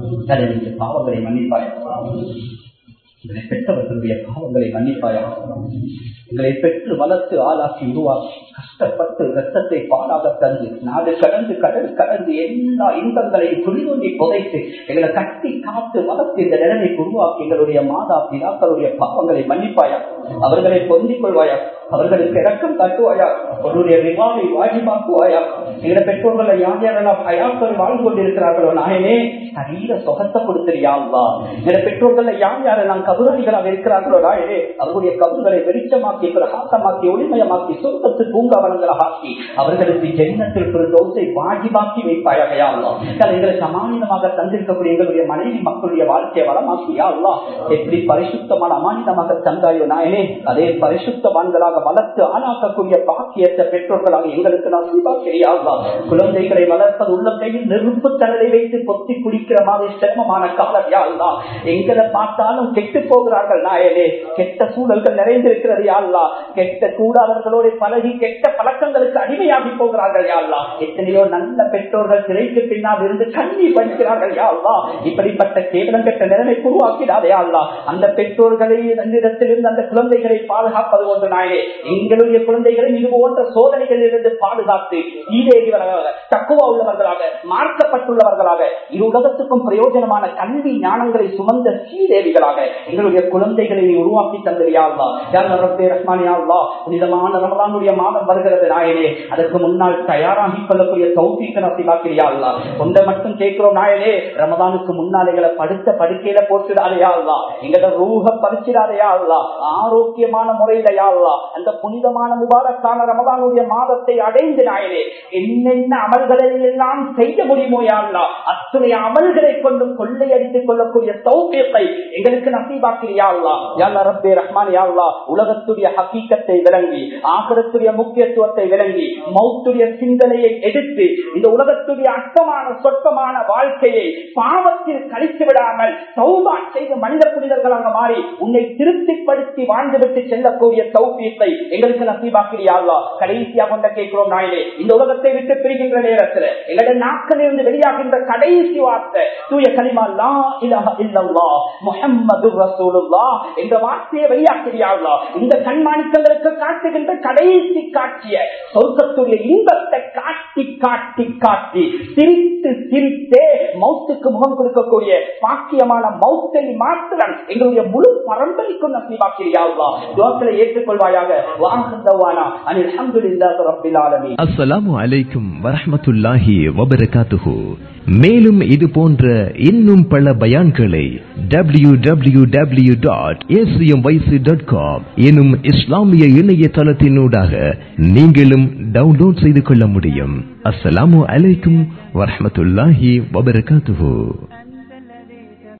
பாவங்களை மன்னிப்பாயா எங்களை பெற்றவர்களுடைய பாவங்களை மன்னிப்பாயா எங்களை பெற்று வளர்த்து ஆளாக்கி உருவாக்கி கஷ்டப்பட்டு ரத்தத்தை பாலாக தந்து நாடு கடந்து கடல் கடந்து எல்லா இன்பங்களையும் துணிதொண்டி புதைத்து எங்களை கட்டி காத்து வளர்த்து இந்த நிலைமைக்கு உருவாக்கி எங்களுடைய மாதா பிதாக்களுடைய பாவங்களை மன்னிப்பாயா அவர்களை பொந்திக் கொள்வாயா அவர்களுக்கு இறக்கம் காட்டுவாயா அவருடைய விவாதை வாஜிபாக்குவாயா எங்களை பெற்றோர்களை யார் யாரெல்லாம் அயாக்கள் வாழ்ந்து கொண்டிருக்கிறார்களோ நாயனே சரீர சொகத்தை கொடுத்திரியாங்களா எங்களை பெற்றோர்களை யார் யாரெல்லாம் கபுரதிகளாக இருக்கிறார்களோ நாயனே அவர்களுடைய கபுகளை வெளிச்சமாக்கி பிரகாசமாக்கி ஒளிமயமாக்கி சொர்க்கத்து பூங்காவனங்களாக ஆக்கி அவர்களுக்கு ஜென்மத்தில் ஒரு தோசை வாஜிபாக்கி வைப்பாயா எங்களை சமானிதமாக தந்திருக்கக்கூடிய எங்களுடைய மனைவி மக்களுடைய வாழ்க்கையை வளமாக்கியா அல்லா எப்படி பரிசுத்தமான அமானிதமாக தந்தாயோ நாயனே அதே பரிசுத்தவான்களாக வளர்த்து ஆளாக்கக்கூடிய பாக்கியத்தை பெற்றோர்களாக எங்களுக்கு நான் சீபாக்கிறியா குழந்தைகளை வளர்ப்பது உள்ளத்தையில் நெருப்பு தடலை வைத்து பொத்தி குடிக்கிற மாதிரி சிரமமான காலம் யாழ்லா எங்களை பார்த்தாலும் கெட்டு போகிறார்கள் நாயனே கெட்ட சூழல்கள் நிறைந்திருக்கிறது யாழ்லா கெட்ட கூடாதவர்களோட பழகி கெட்ட பழக்கங்களுக்கு அடிமையாகி போகிறார்கள் யாழ்லா எத்தனையோ நல்ல பெற்றோர்கள் சிறைக்கு பின்னால் இருந்து கண்ணி படிக்கிறார்கள் யாழ்லா இப்படிப்பட்ட கேவலம் கெட்ட நிலைமை உருவாக்கிறாரே யாழ்லா அந்த பெற்றோர்களை இடத்திலிருந்து அந்த குழந்தைகளை பாதுகாப்பது ஒன்று நாயனே எங்களுடைய குழந்தைகளை இது போன்ற சோதனைகளில் இருந்து பாதுகாத்து ஈடேறியவர்களாக தக்குவா உள்ளவர்களாக மார்க்கப்பட்டுள்ளவர்களாக இரு உலகத்துக்கும் பிரயோஜனமான கல்வி ஞானங்களை சுமந்த சீதேவிகளாக எங்களுடைய குழந்தைகளை உருவாக்கி தந்திரியாள்லா ரஹ்மானியாள்லா புனிதமான ரமலானுடைய மாதம் வருகிறது நாயனே அதற்கு முன்னால் தயாராகி கொள்ளக்கூடிய சௌத்திக்க நசிவாக்கிறியாள்லா ஒன்றை மட்டும் கேட்கிறோம் நாயனே ரமதானுக்கு முன்னால் எங்களை படுத்த படுக்கையில போட்டுடாதையாள்லா எங்களோட ரூஹ பறிச்சிடாதையாள்லா ஆரோக்கியமான முறையில யாழ்லா அந்த புனிதமான முபாரக்கான ரமதானுடைய மாதத்தை அடைந்து நாயனே என்னென்ன அமல்களை எல்லாம் செய்ய முடியுமோ யாழ்லா அத்தனை அமல்களை கொண்டும் கொள்ளையடித்துக் கொள்ளக்கூடிய சௌக்கியத்தை எங்களுக்கு நசீபாக்கிறியாள்லா யாழ்லா ரப்பே ரஹ்மான் யாழ்லா உலகத்துடைய ஹக்கீக்கத்தை விளங்கி ஆகரத்துடைய முக்கியத்துவத்தை விளங்கி மௌத்துடைய சிந்தனையை எடுத்து இந்த உலகத்துடைய அற்பமான சொற்பமான வாழ்க்கையை பாவத்தில் கழித்து விடாமல் சௌபா செய்த மனித புனிதர்களாக மாறி உன்னை திருப்திப்படுத்தி வாழ்ந்துவிட்டு செல்லக்கூடிய சௌபியத்தை எங்களுக்கு நசீபாக்கிறியாள்லா கடைசியா கொண்ட கேட்கிறோம் நாயிலே இந்த உலகத்தை விட்டு பிரிகின்ற நேரத்தில் எங்களுடைய நாட்களில் இருந்து வெளியாகின்ற கடைசி வார்த்தை வார்த்தை தூய கலிமா லா இலாஹ இல்லல்லாஹ் முஹம்மது ரசூலுல்லாஹ் என்ற வார்த்தையை வெளியாக்கிறியாங்களா இந்த கண்மாணிக்கங்களுக்கு காட்டுகின்ற கடைசி காட்சிய சொர்க்கத்துடைய இன்பத்தை காட்டி காட்டி காட்டி சிரித்து சிரித்தே மௌத்துக்கு முகம் கொடுக்கக்கூடிய பாக்கியமான மௌத்தை மாத்திரம் எங்களுடைய முழு பரம்பரைக்கும் நசீவாக்கிறியாங்களா துவக்களை ஏற்றுக்கொள்வாயாக வாஹந்தவானா அனில் அல்ஹம்துலில்லாஹி ரப்பில் ஆலமீன் அஸ்ஸலாமு அலைக்கும் வரஹ்மத்துல்லாஹி வபரகாத்துஹு மேலும் இது போன்ற இன்னும் பல பயான்களை W W W dot dot com எனும் இஸ்லாமிய இணையதளத்தினூடாக நீங்களும் டவுன்லோட் செய்து கொள்ள முடியும் அஸ்ஸலாமு அலைக்கும் வரஹ்மத்துல்லாஹி வபரகாத்துஹு